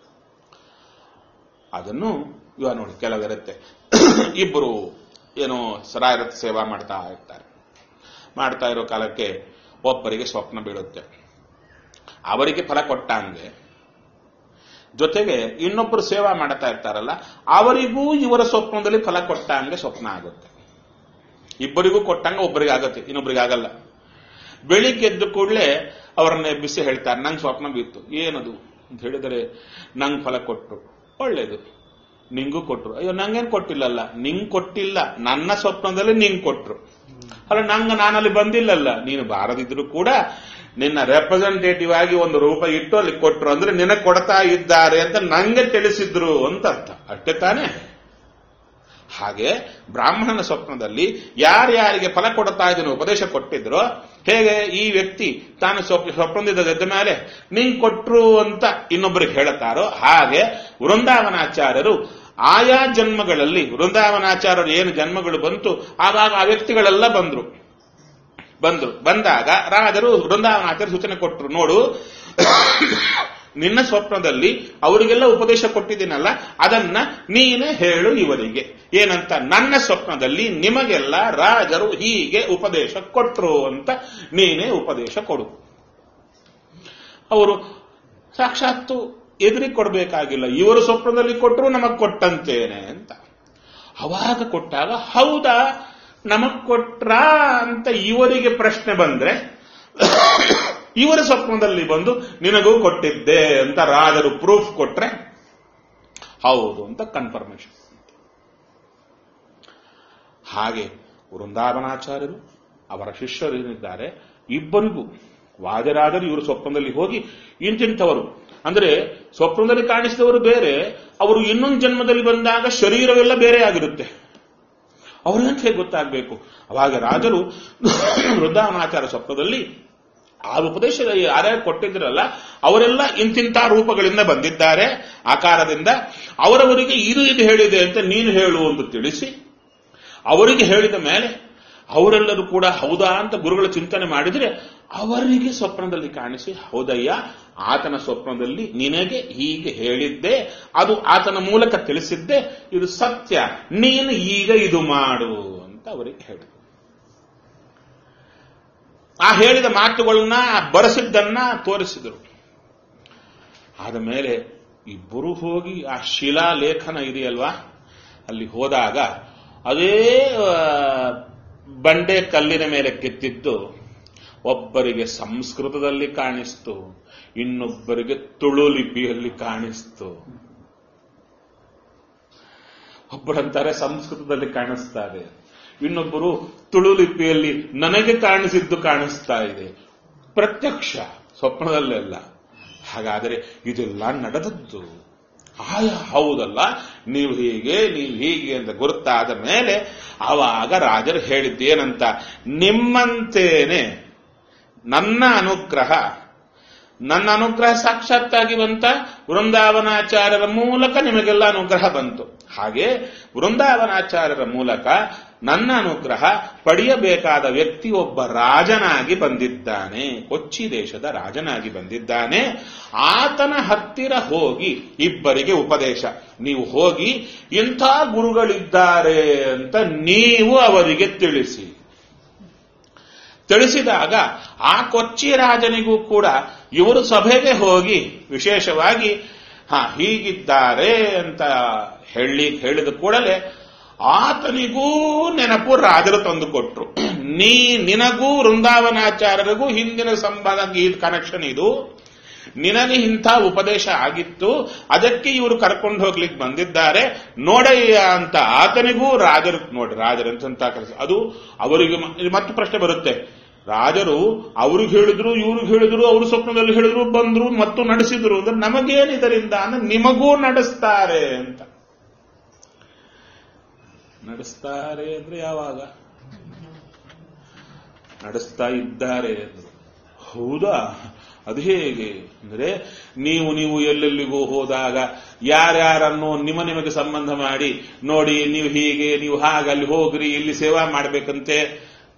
ಅದನ್ನು ಇವಾಗ ನೋಡಿ ಕೆಲವಿರುತ್ತೆ ಇಬ್ಬರು ಏನೋ ಸರಾಯರತ್ ಸೇವಾ ಮಾಡ್ತಾ ಇರ್ತಾರೆ ಮಾಡ್ತಾ ಇರೋ ಕಾಲಕ್ಕೆ ಒಬ್ಬರಿಗೆ ಸ್ವಪ್ನ ಬೀಳುತ್ತೆ ಅವರಿಗೆ ಫಲ ಕೊಟ್ಟಂಗೆ ಜೊತೆಗೆ ಇನ್ನೊಬ್ಬರು ಸೇವಾ ಮಾಡ್ತಾ ಇರ್ತಾರಲ್ಲ ಅವರಿಗೂ ಇವರ ಸ್ವಪ್ನದಲ್ಲಿ ಫಲ ಕೊಟ್ಟಂಗೆ ಸ್ವಪ್ನ ಆಗುತ್ತೆ ಇಬ್ಬರಿಗೂ ಕೊಟ್ಟಂಗೆ ಒಬ್ಬರಿಗೆ ಆಗುತ್ತೆ ಇನ್ನೊಬ್ಬರಿಗೆ ಆಗಲ್ಲ ಬೆಳಿಗ್ಗೆ ಎದ್ದ ಕೂಡಲೇ ಅವರನ್ನ ಎಬ್ಬಿಸಿ ಹೇಳ್ತಾರೆ ನಂಗೆ ಸ್ವಪ್ನ ಬಿತ್ತು ಏನದು ಅಂತ ಹೇಳಿದರೆ ನಂಗೆ ಫಲ ಕೊಟ್ಟರು ಒಳ್ಳೇದು ನಿಂಗೂ ಕೊಟ್ರು ಅಯ್ಯೋ ನಂಗೇನ್ ಕೊಟ್ಟಿಲ್ಲಲ್ಲ ನಿಂಗ್ ಕೊಟ್ಟಿಲ್ಲ ನನ್ನ ಸ್ವಪ್ನದಲ್ಲಿ ನಿಂಗ್ ಕೊಟ್ರು ಅಲ್ಲ ನಂಗ ನಾನಲ್ಲಿ ಬಂದಿಲ್ಲಲ್ಲ ನೀನು ಬಾರದಿದ್ರು ಕೂಡ ನಿನ್ನ ರೆಪ್ರೆಸೆಂಟೇಟಿವ್ ಆಗಿ ಒಂದು ರೂಪ ಇಟ್ಟು ಅಲ್ಲಿ ಕೊಟ್ರು ಅಂದ್ರೆ ನಿನಗೆ ಕೊಡ್ತಾ ಇದ್ದಾರೆ ಅಂತ ನಂಗೆ ತಿಳಿಸಿದ್ರು ಅಂತ ಅರ್ಥ ಅಷ್ಟೇ ತಾನೇ ಹಾಗೆ ಬ್ರಾಹ್ಮಣನ ಸ್ವಪ್ನದಲ್ಲಿ ಯಾರ್ಯಾರಿಗೆ ಫಲ ಕೊಡ್ತಾ ಇದನ್ನು ಉಪದೇಶ ಕೊಟ್ಟಿದ್ರು ಹೇಗೆ ಈ ವ್ಯಕ್ತಿ ತಾನು ಸ್ವಪ್ನ ಸ್ವಪ್ನದಿಂದ ಎದ್ದ ಮೇಲೆ ನಿಂಗ್ ಕೊಟ್ರು ಅಂತ ಇನ್ನೊಬ್ಬರಿಗೆ ಹೇಳುತ್ತಾರೋ ಹಾಗೆ ವೃಂದಾವನಾಚಾರ್ಯರು ಆಯಾ ಜನ್ಮಗಳಲ್ಲಿ ವೃಂದಾವನಾಚಾರ್ಯರು ಏನು ಜನ್ಮಗಳು ಬಂತು ಆವಾಗ ಆ ವ್ಯಕ್ತಿಗಳೆಲ್ಲ ಬಂದ್ರು ಬಂದ್ರು ಬಂದಾಗ ರಾಜರು ವೃಂದಾವನಾಚಾರ್ಯ ಸೂಚನೆ ಕೊಟ್ಟರು ನೋಡು ನಿನ್ನ ಸ್ವಪ್ನದಲ್ಲಿ ಅವರಿಗೆಲ್ಲ ಉಪದೇಶ ಕೊಟ್ಟಿದ್ದೀನಲ್ಲ ಅದನ್ನ ನೀನೇ ಹೇಳು ಇವರಿಗೆ ಏನಂತ ನನ್ನ ಸ್ವಪ್ನದಲ್ಲಿ ನಿಮಗೆಲ್ಲ ರಾಜರು ಹೀಗೆ ಉಪದೇಶ ಕೊಟ್ರು ಅಂತ ನೀನೇ ಉಪದೇಶ ಕೊಡು ಅವರು ಸಾಕ್ಷಾತ್ತು ಎದುರಿಗೆ ಕೊಡಬೇಕಾಗಿಲ್ಲ ಇವರು ಸ್ವಪ್ನದಲ್ಲಿ ಕೊಟ್ಟರು ನಮಗ್ ಕೊಟ್ಟಂತೇನೆ ಅಂತ ಅವಾಗ ಕೊಟ್ಟಾಗ ಹೌದಾ ನಮಗ್ ಕೊಟ್ರಾ ಅಂತ ಇವರಿಗೆ ಪ್ರಶ್ನೆ ಬಂದ್ರೆ ಇವರ ಸ್ವಪ್ನದಲ್ಲಿ ಬಂದು ನಿನಗೂ ಕೊಟ್ಟಿದ್ದೆ ಅಂತ ರಾಜರು ಪ್ರೂಫ್ ಕೊಟ್ರೆ ಹೌದು ಅಂತ ಕನ್ಫರ್ಮೇಶನ್ ಹಾಗೆ ವೃಂದಾವನಾಚಾರ್ಯರು ಅವರ ಶಿಷ್ಯರು ಏನಿದ್ದಾರೆ ಇಬ್ಬರಿಗೂ ವಾದರಾದರು ಇವರು ಸ್ವಪ್ನದಲ್ಲಿ ಹೋಗಿ ಇಂತಿಂಥವರು ಅಂದ್ರೆ ಸ್ವಪ್ನದಲ್ಲಿ ಕಾಣಿಸಿದವರು ಬೇರೆ ಅವರು ಇನ್ನೊಂದು ಜನ್ಮದಲ್ಲಿ ಬಂದಾಗ ಶರೀರವೆಲ್ಲ ಬೇರೆ ಆಗಿರುತ್ತೆ ಅವ್ರಿಗಂತ ಹೇಗೆ ಗೊತ್ತಾಗಬೇಕು ಅವಾಗ ರಾಜರು ವೃಂದಾವನಾಚಾರ ಸ್ವಪ್ನದಲ್ಲಿ ಆ ಉಪದೇಶದ ಯಾರ್ಯಾರು ಕೊಟ್ಟಿದ್ರಲ್ಲ ಅವರೆಲ್ಲ ಇಂತಿಂತ ರೂಪಗಳಿಂದ ಬಂದಿದ್ದಾರೆ ಆಕಾರದಿಂದ ಅವರವರಿಗೆ ಇದು ಇದು ಹೇಳಿದೆ ಅಂತ ನೀನು ಹೇಳು ಎಂದು ತಿಳಿಸಿ ಅವರಿಗೆ ಹೇಳಿದ ಮೇಲೆ ಅವರೆಲ್ಲರೂ ಕೂಡ ಹೌದಾ ಅಂತ ಗುರುಗಳ ಚಿಂತನೆ ಮಾಡಿದ್ರೆ ಅವರಿಗೆ ಸ್ವಪ್ನದಲ್ಲಿ ಕಾಣಿಸಿ ಹೌದಯ್ಯ ಆತನ ಸ್ವಪ್ನದಲ್ಲಿ ನಿನಗೆ ಹೀಗೆ ಹೇಳಿದ್ದೆ ಅದು ಆತನ ಮೂಲಕ ತಿಳಿಸಿದ್ದೆ ಇದು ಸತ್ಯ ನೀನು ಈಗ ಇದು ಮಾಡು ಅಂತ ಅವರಿಗೆ ಹೇಳಿದ್ರು ಆ ಹೇಳಿದ ಮಾತುಗಳನ್ನ ಬರೆಸಿದ್ದನ್ನ ತೋರಿಸಿದರು ಆದ ಮೇಲೆ ಇಬ್ಬರು ಹೋಗಿ ಆ ಶಿಲಾಲೇಖನ ಇದೆಯಲ್ವಾ ಅಲ್ಲಿ ಹೋದಾಗ ಅದೇ ಬಂಡೆ ಕಲ್ಲಿನ ಮೇಲೆ ಕೆತ್ತಿದ್ದು ಒಬ್ಬರಿಗೆ ಸಂಸ್ಕೃತದಲ್ಲಿ ಕಾಣಿಸ್ತು ಇನ್ನೊಬ್ಬರಿಗೆ ತುಳು ಲಿಪಿಯಲ್ಲಿ ಕಾಣಿಸ್ತು ಒಬ್ಬರಂತಾರೆ ಸಂಸ್ಕೃತದಲ್ಲಿ ಕಾಣಿಸ್ತಾ ಇದೆ ಇನ್ನೊಬ್ಬರು ತುಳು ಲಿಪಿಯಲ್ಲಿ ನನಗೆ ಕಾಣಿಸಿದ್ದು ಕಾಣಿಸ್ತಾ ಇದೆ ಪ್ರತ್ಯಕ್ಷ ಸ್ವಪ್ನದಲ್ಲೆಲ್ಲ ಹಾಗಾದರೆ ಇದೆಲ್ಲ ನಡೆದದ್ದು ಆಯ ಹೌದಲ್ಲ ನೀವು ಹೀಗೆ ನೀವು ಹೀಗೆ ಅಂತ ಗುರುತಾದ ಮೇಲೆ ಆವಾಗ ರಾಜರು ಹೇಳಿದ್ದೇನಂತ ನಿಮ್ಮಂತೇನೆ ನನ್ನ ಅನುಗ್ರಹ ನನ್ನ ಅನುಗ್ರಹ ಸಾಕ್ಷಾತ್ತಾಗಿ ಬಂತ ವೃಂದಾವನಾಚಾರ್ಯರ ಮೂಲಕ ನಿಮಗೆಲ್ಲ ಅನುಗ್ರಹ ಬಂತು ಹಾಗೆ ವೃಂದಾವನಾಚಾರ್ಯರ ಮೂಲಕ ನನ್ನ ಅನುಗ್ರಹ ಪಡೆಯಬೇಕಾದ ವ್ಯಕ್ತಿ ಒಬ್ಬ ರಾಜನಾಗಿ ಬಂದಿದ್ದಾನೆ ಕೊಚ್ಚಿ ದೇಶದ ರಾಜನಾಗಿ ಬಂದಿದ್ದಾನೆ ಆತನ ಹತ್ತಿರ ಹೋಗಿ ಇಬ್ಬರಿಗೆ ಉಪದೇಶ ನೀವು ಹೋಗಿ ಇಂಥ ಗುರುಗಳಿದ್ದಾರೆ ಅಂತ ನೀವು ಅವರಿಗೆ ತಿಳಿಸಿ ತಿಳಿಸಿದಾಗ ಆ ಕೊಚ್ಚಿ ರಾಜನಿಗೂ ಕೂಡ ಇವರು ಸಭೆಗೆ ಹೋಗಿ ವಿಶೇಷವಾಗಿ ಹಾ ಹೀಗಿದ್ದಾರೆ ಅಂತ ಹೇಳಿ ಹೇಳಿದ ಕೂಡಲೇ ಆತನಿಗೂ ನೆನಪು ರಾಜರು ತಂದುಕೊಟ್ರು ನೀ ನಿನಗೂ ವೃಂದಾವನಾಚಾರ್ಯರಿಗೂ ಹಿಂದಿನ ಸಂಬಂಧ ಇದು ಕನೆಕ್ಷನ್ ಇದು ನಿನಗೆ ಇಂಥ ಉಪದೇಶ ಆಗಿತ್ತು ಅದಕ್ಕೆ ಇವರು ಕರ್ಕೊಂಡು ಹೋಗ್ಲಿಕ್ಕೆ ಬಂದಿದ್ದಾರೆ ನೋಡಯ್ಯ ಅಂತ ಆತನಿಗೂ ರಾಜರು ನೋಡಿ ರಾಜರಂತ ಕೆಲಸ ಅದು ಅವರಿಗೆ ಮತ್ತೆ ಪ್ರಶ್ನೆ ಬರುತ್ತೆ ರಾಜರು ಅವ್ರಿಗೆ ಹೇಳಿದ್ರು ಇವ್ರಿಗೆ ಹೇಳಿದ್ರು ಅವರು ಸ್ವಪ್ನದಲ್ಲಿ ಹೇಳಿದ್ರು ಬಂದ್ರು ಮತ್ತು ನಡೆಸಿದ್ರು ಅಂದ್ರೆ ನಮಗೇನಿದರಿಂದ ಅಂದ್ರೆ ನಿಮಗೂ ನಡೆಸ್ತಾರೆ ಅಂತ ನಡೆಸ್ತಾರೆ ಅಂದ್ರೆ ಯಾವಾಗ ನಡೆಸ್ತಾ ಇದ್ದಾರೆ ಅಂದ್ರೆ ಹೌದಾ ಅದು ಹೇಗೆ ಅಂದ್ರೆ ನೀವು ನೀವು ಎಲ್ಲೆಲ್ಲಿಗೂ ಹೋದಾಗ ಯಾರ್ಯಾರನ್ನು ನಿಮ್ಮ ನಿಮಗೆ ಸಂಬಂಧ ಮಾಡಿ ನೋಡಿ ನೀವು ಹೀಗೆ ನೀವು ಹಾಗೆ ಅಲ್ಲಿ ಹೋಗ್ರಿ ಇಲ್ಲಿ ಸೇವಾ ಮಾಡ್ಬೇಕಂತೆ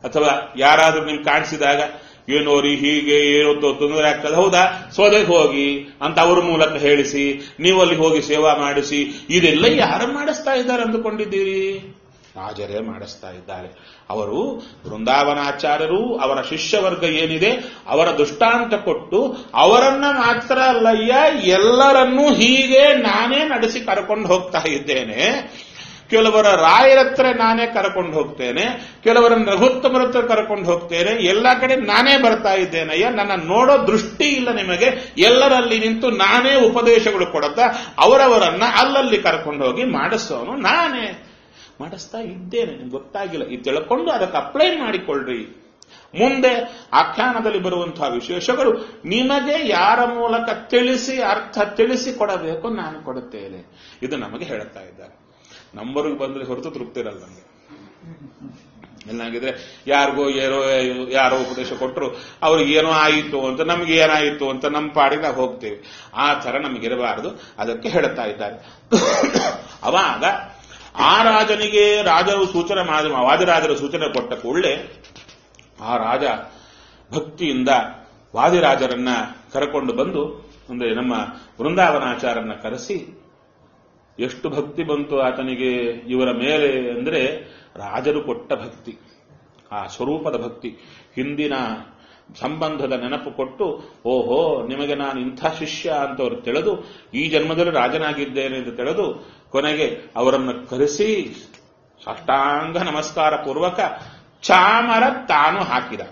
ಅಥವಾ ಯಾರಾದ್ರೂ ನಿಮ್ಗೆ ಕಾಣಿಸಿದಾಗ ಏನೋರಿ ಹೀಗೆ ಏನೋ ತೊ- ತೊಂದರೆ ಆಗ್ತದೆ ಹೌದಾ ಸೋದೆಗೆ ಹೋಗಿ ಅಂತ ಅವ್ರ ಮೂಲಕ ಹೇಳಿಸಿ ನೀವು ಅಲ್ಲಿ ಹೋಗಿ ಸೇವಾ ಮಾಡಿಸಿ ಇದೆಲ್ಲ ಯಾರು ಮಾಡಿಸ್ತಾ ಇದ್ದಾರೆ ಅಂದುಕೊಂಡಿದ್ದೀರಿ ರಾಜರೇ ಮಾಡಿಸ್ತಾ ಇದ್ದಾರೆ ಅವರು ವೃಂದಾವನಾಚಾರ್ಯರು ಅವರ ಶಿಷ್ಯವರ್ಗ ಏನಿದೆ ಅವರ ದೃಷ್ಟಾಂತ ಕೊಟ್ಟು ಅವರನ್ನ ಮಾತ್ರ ಅಲ್ಲಯ್ಯ ಎಲ್ಲರನ್ನೂ ಹೀಗೆ ನಾನೇ ನಡೆಸಿ ಕರ್ಕೊಂಡು ಹೋಗ್ತಾ ಇದ್ದೇನೆ ಕೆಲವರ ರಾಯರತ್ರ ನಾನೇ ಕರ್ಕೊಂಡು ಹೋಗ್ತೇನೆ ಕೆಲವರ ರಘುತ್ತಮರ ಹತ್ರ ಕರ್ಕೊಂಡು ಹೋಗ್ತೇನೆ ಎಲ್ಲ ಕಡೆ ನಾನೇ ಬರ್ತಾ ಇದ್ದೇನಯ್ಯ ನನ್ನ ನೋಡೋ ದೃಷ್ಟಿ ಇಲ್ಲ ನಿಮಗೆ ಎಲ್ಲರಲ್ಲಿ ನಿಂತು ನಾನೇ ಉಪದೇಶಗಳು ಕೊಡುತ್ತಾ ಅವರವರನ್ನ ಅಲ್ಲಲ್ಲಿ ಕರ್ಕೊಂಡು ಹೋಗಿ ಮಾಡಿಸೋನು ನಾನೇ ಮಾಡಿಸ್ತಾ ಇದ್ದೇನೆ ನಿಮ್ಗೆ ಗೊತ್ತಾಗಿಲ್ಲ ಇದು ತಿಳ್ಕೊಂಡು ಅದಕ್ಕೆ ಅಪ್ಲೈ ಮಾಡಿಕೊಳ್ಳ್ರಿ ಮುಂದೆ ಆಖ್ಯಾನದಲ್ಲಿ ಬರುವಂತಹ ವಿಶೇಷಗಳು ನಿಮಗೆ ಯಾರ ಮೂಲಕ ತಿಳಿಸಿ ಅರ್ಥ ತಿಳಿಸಿ ಕೊಡಬೇಕು ನಾನು ಕೊಡುತ್ತೇನೆ ಇದು ನಮಗೆ ಹೇಳುತ್ತಾ ಇದ್ದಾರೆ ನಂಬರ್ಗೆ ಬಂದ್ರೆ ಹೊರತು ತೃಪ್ತಿ ಇರಲ್ಲ ನಮಗೆ ಎಲ್ಲಾಗಿದ್ರೆ ಯಾರಿಗೋ ಏನೋ ಯಾರೋ ಉಪದೇಶ ಕೊಟ್ಟರು ಅವ್ರಿಗೆ ಏನೋ ಆಯಿತು ಅಂತ ನಮ್ಗೆ ಏನಾಯಿತು ಅಂತ ನಮ್ಮ ಪಾಡಿಗೆ ನಾವು ಹೋಗ್ತೇವೆ ಆ ತರ ನಮಗಿರಬಾರದು ಅದಕ್ಕೆ ಹೇಳುತ್ತಾ ಇದ್ದಾರೆ ಅವಾಗ ಆ ರಾಜನಿಗೆ ರಾಜರು ಸೂಚನೆ ಮಾಡಿ ವಾದಿರಾಜರು ಸೂಚನೆ ಕೊಟ್ಟ ಕೂಡಲೇ ಆ ರಾಜ ಭಕ್ತಿಯಿಂದ ವಾದಿರಾಜರನ್ನ ಕರೆಕೊಂಡು ಬಂದು ಅಂದ್ರೆ ನಮ್ಮ ವೃಂದಾವನಾಚಾರನ್ನ ಕರೆಸಿ ಎಷ್ಟು ಭಕ್ತಿ ಬಂತು ಆತನಿಗೆ ಇವರ ಮೇಲೆ ಅಂದ್ರೆ ರಾಜರು ಕೊಟ್ಟ ಭಕ್ತಿ ಆ ಸ್ವರೂಪದ ಭಕ್ತಿ ಹಿಂದಿನ ಸಂಬಂಧದ ನೆನಪು ಕೊಟ್ಟು ಓಹೋ ನಿಮಗೆ ನಾನು ಇಂಥ ಶಿಷ್ಯ ಅಂತವರು ತಿಳಿದು ಈ ಜನ್ಮದಲ್ಲಿ ರಾಜನಾಗಿದ್ದೇನೆ ಎಂದು ತಿಳಿದು ಕೊನೆಗೆ ಅವರನ್ನು ಕರೆಸಿ ಸಾಷ್ಟಾಂಗ ನಮಸ್ಕಾರ ಪೂರ್ವಕ ಚಾಮರ ತಾನು ಹಾಕಿದ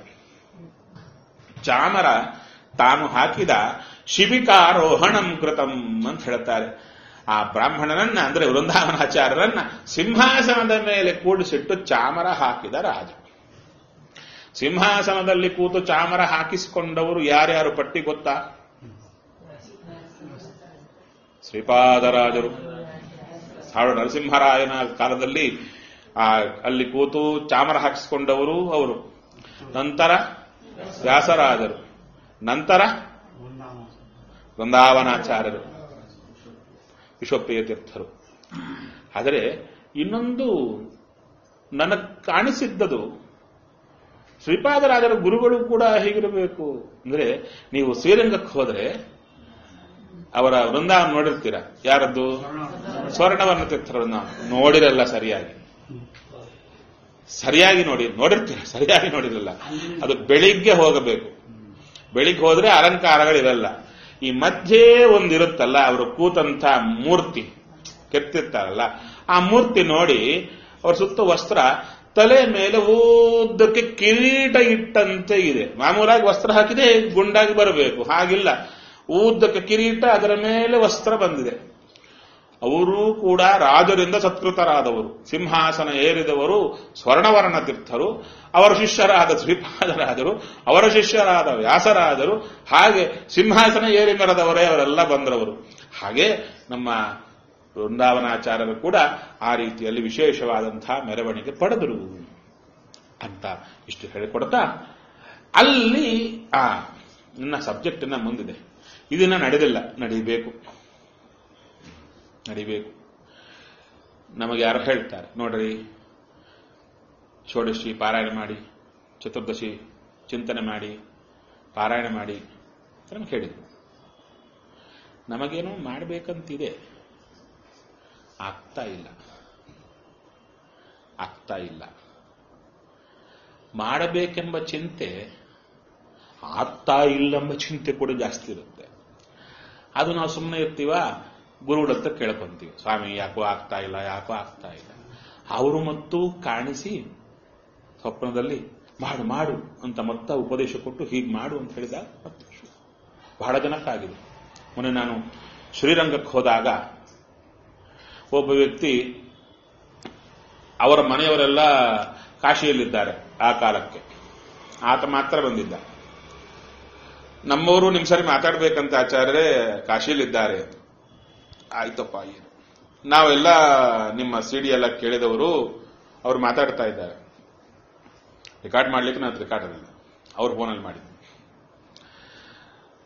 ಚಾಮರ ತಾನು ಹಾಕಿದ ಶಿಬಿಕಾರೋಹಣಂ ಕೃತಂ ಅಂತ ಹೇಳ್ತಾರೆ ಆ ಬ್ರಾಹ್ಮಣನನ್ನ ಅಂದ್ರೆ ವೃಂದಾವನಾಚಾರ್ಯರನ್ನ ಸಿಂಹಾಸನದ ಮೇಲೆ ಕೂಡಿಸಿಟ್ಟು ಚಾಮರ ಹಾಕಿದ ರಾಜ ಸಿಂಹಾಸನದಲ್ಲಿ ಕೂತು ಚಾಮರ ಹಾಕಿಸಿಕೊಂಡವರು ಯಾರ್ಯಾರು ಪಟ್ಟಿ ಗೊತ್ತಾ ಶ್ರೀಪಾದರಾಜರು ಹಾಳು ನರಸಿಂಹರಾಯನ ಕಾಲದಲ್ಲಿ ಆ ಅಲ್ಲಿ ಕೂತು ಚಾಮರ ಹಾಕಿಸಿಕೊಂಡವರು ಅವರು ನಂತರ ವ್ಯಾಸರಾಜರು ನಂತರ ವೃಂದಾವನಾಚಾರ್ಯರು ವಿಶ್ವಪ್ರಿಯ ತೀರ್ಥರು ಆದರೆ ಇನ್ನೊಂದು ನನಗೆ ಕಾಣಿಸಿದ್ದದು ಶ್ರೀಪಾದರಾಜರ ಗುರುಗಳು ಕೂಡ ಹೀಗಿರಬೇಕು ಅಂದ್ರೆ ನೀವು ಶ್ರೀರಂಗಕ್ಕೆ ಹೋದ್ರೆ ಅವರ ವೃಂದಾವನ ನೋಡಿರ್ತೀರ ಯಾರದ್ದು ಸ್ವರ್ಣವರ್ಣ ತೀರ್ಥರನ್ನ ನೋಡಿರಲ್ಲ ಸರಿಯಾಗಿ ಸರಿಯಾಗಿ ನೋಡಿ ನೋಡಿರ್ತೀರ ಸರಿಯಾಗಿ ನೋಡಿರಲ್ಲ ಅದು ಬೆಳಿಗ್ಗೆ ಹೋಗಬೇಕು ಬೆಳಿಗ್ಗೆ ಹೋದ್ರೆ ಅಲಂಕಾರಗಳಿರಲ್ಲ ಈ ಮಧ್ಯೆ ಒಂದಿರುತ್ತಲ್ಲ ಅವರು ಕೂತಂತ ಮೂರ್ತಿ ಕೆತ್ತಿರ್ತಾರಲ್ಲ ಆ ಮೂರ್ತಿ ನೋಡಿ ಅವ್ರ ಸುತ್ತ ವಸ್ತ್ರ ತಲೆ ಮೇಲೆ ಉದ್ದಕ್ಕೆ ಕಿರೀಟ ಇಟ್ಟಂತೆ ಇದೆ ಮಾಮೂಲಾಗಿ ವಸ್ತ್ರ ಹಾಕಿದೆ ಗುಂಡಾಗಿ ಬರಬೇಕು ಹಾಗಿಲ್ಲ ಉದ್ದಕ್ಕೆ ಕಿರೀಟ ಅದರ ಮೇಲೆ ವಸ್ತ್ರ ಬಂದಿದೆ ಅವರು ಕೂಡ ರಾಜರಿಂದ ಸತ್ಕೃತರಾದವರು ಸಿಂಹಾಸನ ಏರಿದವರು ಸ್ವರ್ಣವರ್ಣ ತೀರ್ಥರು ಅವರ ಶಿಷ್ಯರಾದ ಶ್ರೀಪಾದರಾದರು ಅವರ ಶಿಷ್ಯರಾದ ವ್ಯಾಸರಾದರು ಹಾಗೆ ಸಿಂಹಾಸನ ಏರಿ ಮೆರೆದವರೇ ಅವರೆಲ್ಲ ಬಂದರವರು ಹಾಗೆ ನಮ್ಮ ವೃಂದಾವನಾಚಾರ್ಯರು ಕೂಡ ಆ ರೀತಿಯಲ್ಲಿ ವಿಶೇಷವಾದಂತಹ ಮೆರವಣಿಗೆ ಪಡೆದರು ಅಂತ ಇಷ್ಟು ಹೇಳಿಕೊಡ್ತಾ ಅಲ್ಲಿ ಆ ನನ್ನ ಸಬ್ಜೆಕ್ಟ್ ಮುಂದಿದೆ ಇದನ್ನ ನಡೆದಿಲ್ಲ ನಡೀಬೇಕು ನಡಿಬೇಕು ನಮಗೆ ಯಾರು ಹೇಳ್ತಾರೆ ನೋಡ್ರಿ ಷೋಡಶಿ ಪಾರಾಯಣ ಮಾಡಿ ಚತುರ್ದಶಿ ಚಿಂತನೆ ಮಾಡಿ ಪಾರಾಯಣ ಮಾಡಿ ಅಂತ ನಮ್ಗೆ ಹೇಳಿದ್ರು ನಮಗೇನೋ ಮಾಡಬೇಕಂತಿದೆ ಆಗ್ತಾ ಇಲ್ಲ ಆಗ್ತಾ ಇಲ್ಲ ಮಾಡಬೇಕೆಂಬ ಚಿಂತೆ ಆಗ್ತಾ ಇಲ್ಲಂಬ ಚಿಂತೆ ಕೂಡ ಜಾಸ್ತಿ ಇರುತ್ತೆ ಅದು ನಾವು ಸುಮ್ಮನೆ ಇರ್ತೀವ ಗುರುಗಳ ಹತ್ರ ಕೇಳ್ಕೊಂತೀವಿ ಸ್ವಾಮಿ ಯಾಕೋ ಆಗ್ತಾ ಇಲ್ಲ ಯಾಕೋ ಆಗ್ತಾ ಇಲ್ಲ ಅವರು ಮತ್ತು ಕಾಣಿಸಿ ಸ್ವಪ್ನದಲ್ಲಿ ಮಾಡು ಮಾಡು ಅಂತ ಮತ್ತ ಉಪದೇಶ ಕೊಟ್ಟು ಹೀಗೆ ಮಾಡು ಅಂತ ಹೇಳಿದಾಗ ಮತ್ತೆ ಶುರು. ಬಹಳ ಜನಕ್ಕಾಗಿದೆ ಮೊನ್ನೆ ನಾನು ಶ್ರೀರಂಗಕ್ಕೆ ಹೋದಾಗ ಒಬ್ಬ ವ್ಯಕ್ತಿ ಅವರ ಮನೆಯವರೆಲ್ಲ ಕಾಶಿಯಲ್ಲಿದ್ದಾರೆ ಆ ಕಾಲಕ್ಕೆ ಆತ ಮಾತ್ರ ಬಂದಿದ್ದ ನಮ್ಮವರು ನಿಮ್ ಸರಿ ಮಾತಾಡ್ಬೇಕಂತ ಆಚಾರ್ಯರೇ ಕಾಶಿಯಲ್ಲಿದ್ದಾರೆ ಆಯ್ತಪ್ಪ ಏನು ನಾವೆಲ್ಲ ನಿಮ್ಮ ಸಿಡಿ ಎಲ್ಲ ಕೇಳಿದವರು ಅವ್ರು ಮಾತಾಡ್ತಾ ಇದ್ದಾರೆ ರೆಕಾರ್ಡ್ ಮಾಡ್ಲಿಕ್ಕೆ ನಾನು ರೆಕಾರ್ಡ್ ಅಲ್ಲ ಅವ್ರ ಫೋನಲ್ಲಿ ಮಾಡಿದ್ದೆ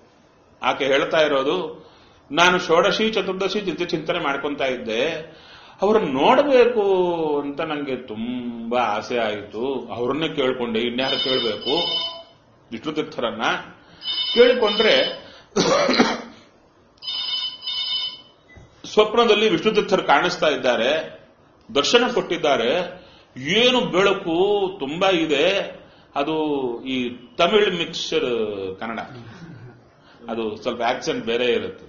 ಆಕೆ ಹೇಳ್ತಾ ಇರೋದು ನಾನು ಷೋಡಶಿ ಚತುರ್ದಶಿ ಚಿಂತೆ ಚಿಂತನೆ ಮಾಡ್ಕೊಂತಾ ಇದ್ದೆ ಅವ್ರನ್ನ ನೋಡಬೇಕು ಅಂತ ನನಗೆ ತುಂಬಾ ಆಸೆ ಆಯಿತು ಅವ್ರನ್ನೇ ಕೇಳ್ಕೊಂಡೆ ಇನ್ಯಾರು ಕೇಳಬೇಕು ವಿಷ್ಣು ತೀರ್ಥರನ್ನ ಕೇಳಿಕೊಂಡ್ರೆ ಸ್ವಪ್ನದಲ್ಲಿ ವಿಷ್ಣು ತೀರ್ಥರು ಕಾಣಿಸ್ತಾ ಇದ್ದಾರೆ ದರ್ಶನ ಕೊಟ್ಟಿದ್ದಾರೆ ಏನು ಬೆಳಕು ತುಂಬಾ ಇದೆ ಅದು ಈ ತಮಿಳ್ ಮಿಕ್ಸ್ಚರ್ ಕನ್ನಡ ಅದು ಸ್ವಲ್ಪ ಆಕ್ಸೆಂಟ್ ಬೇರೆ ಇರುತ್ತೆ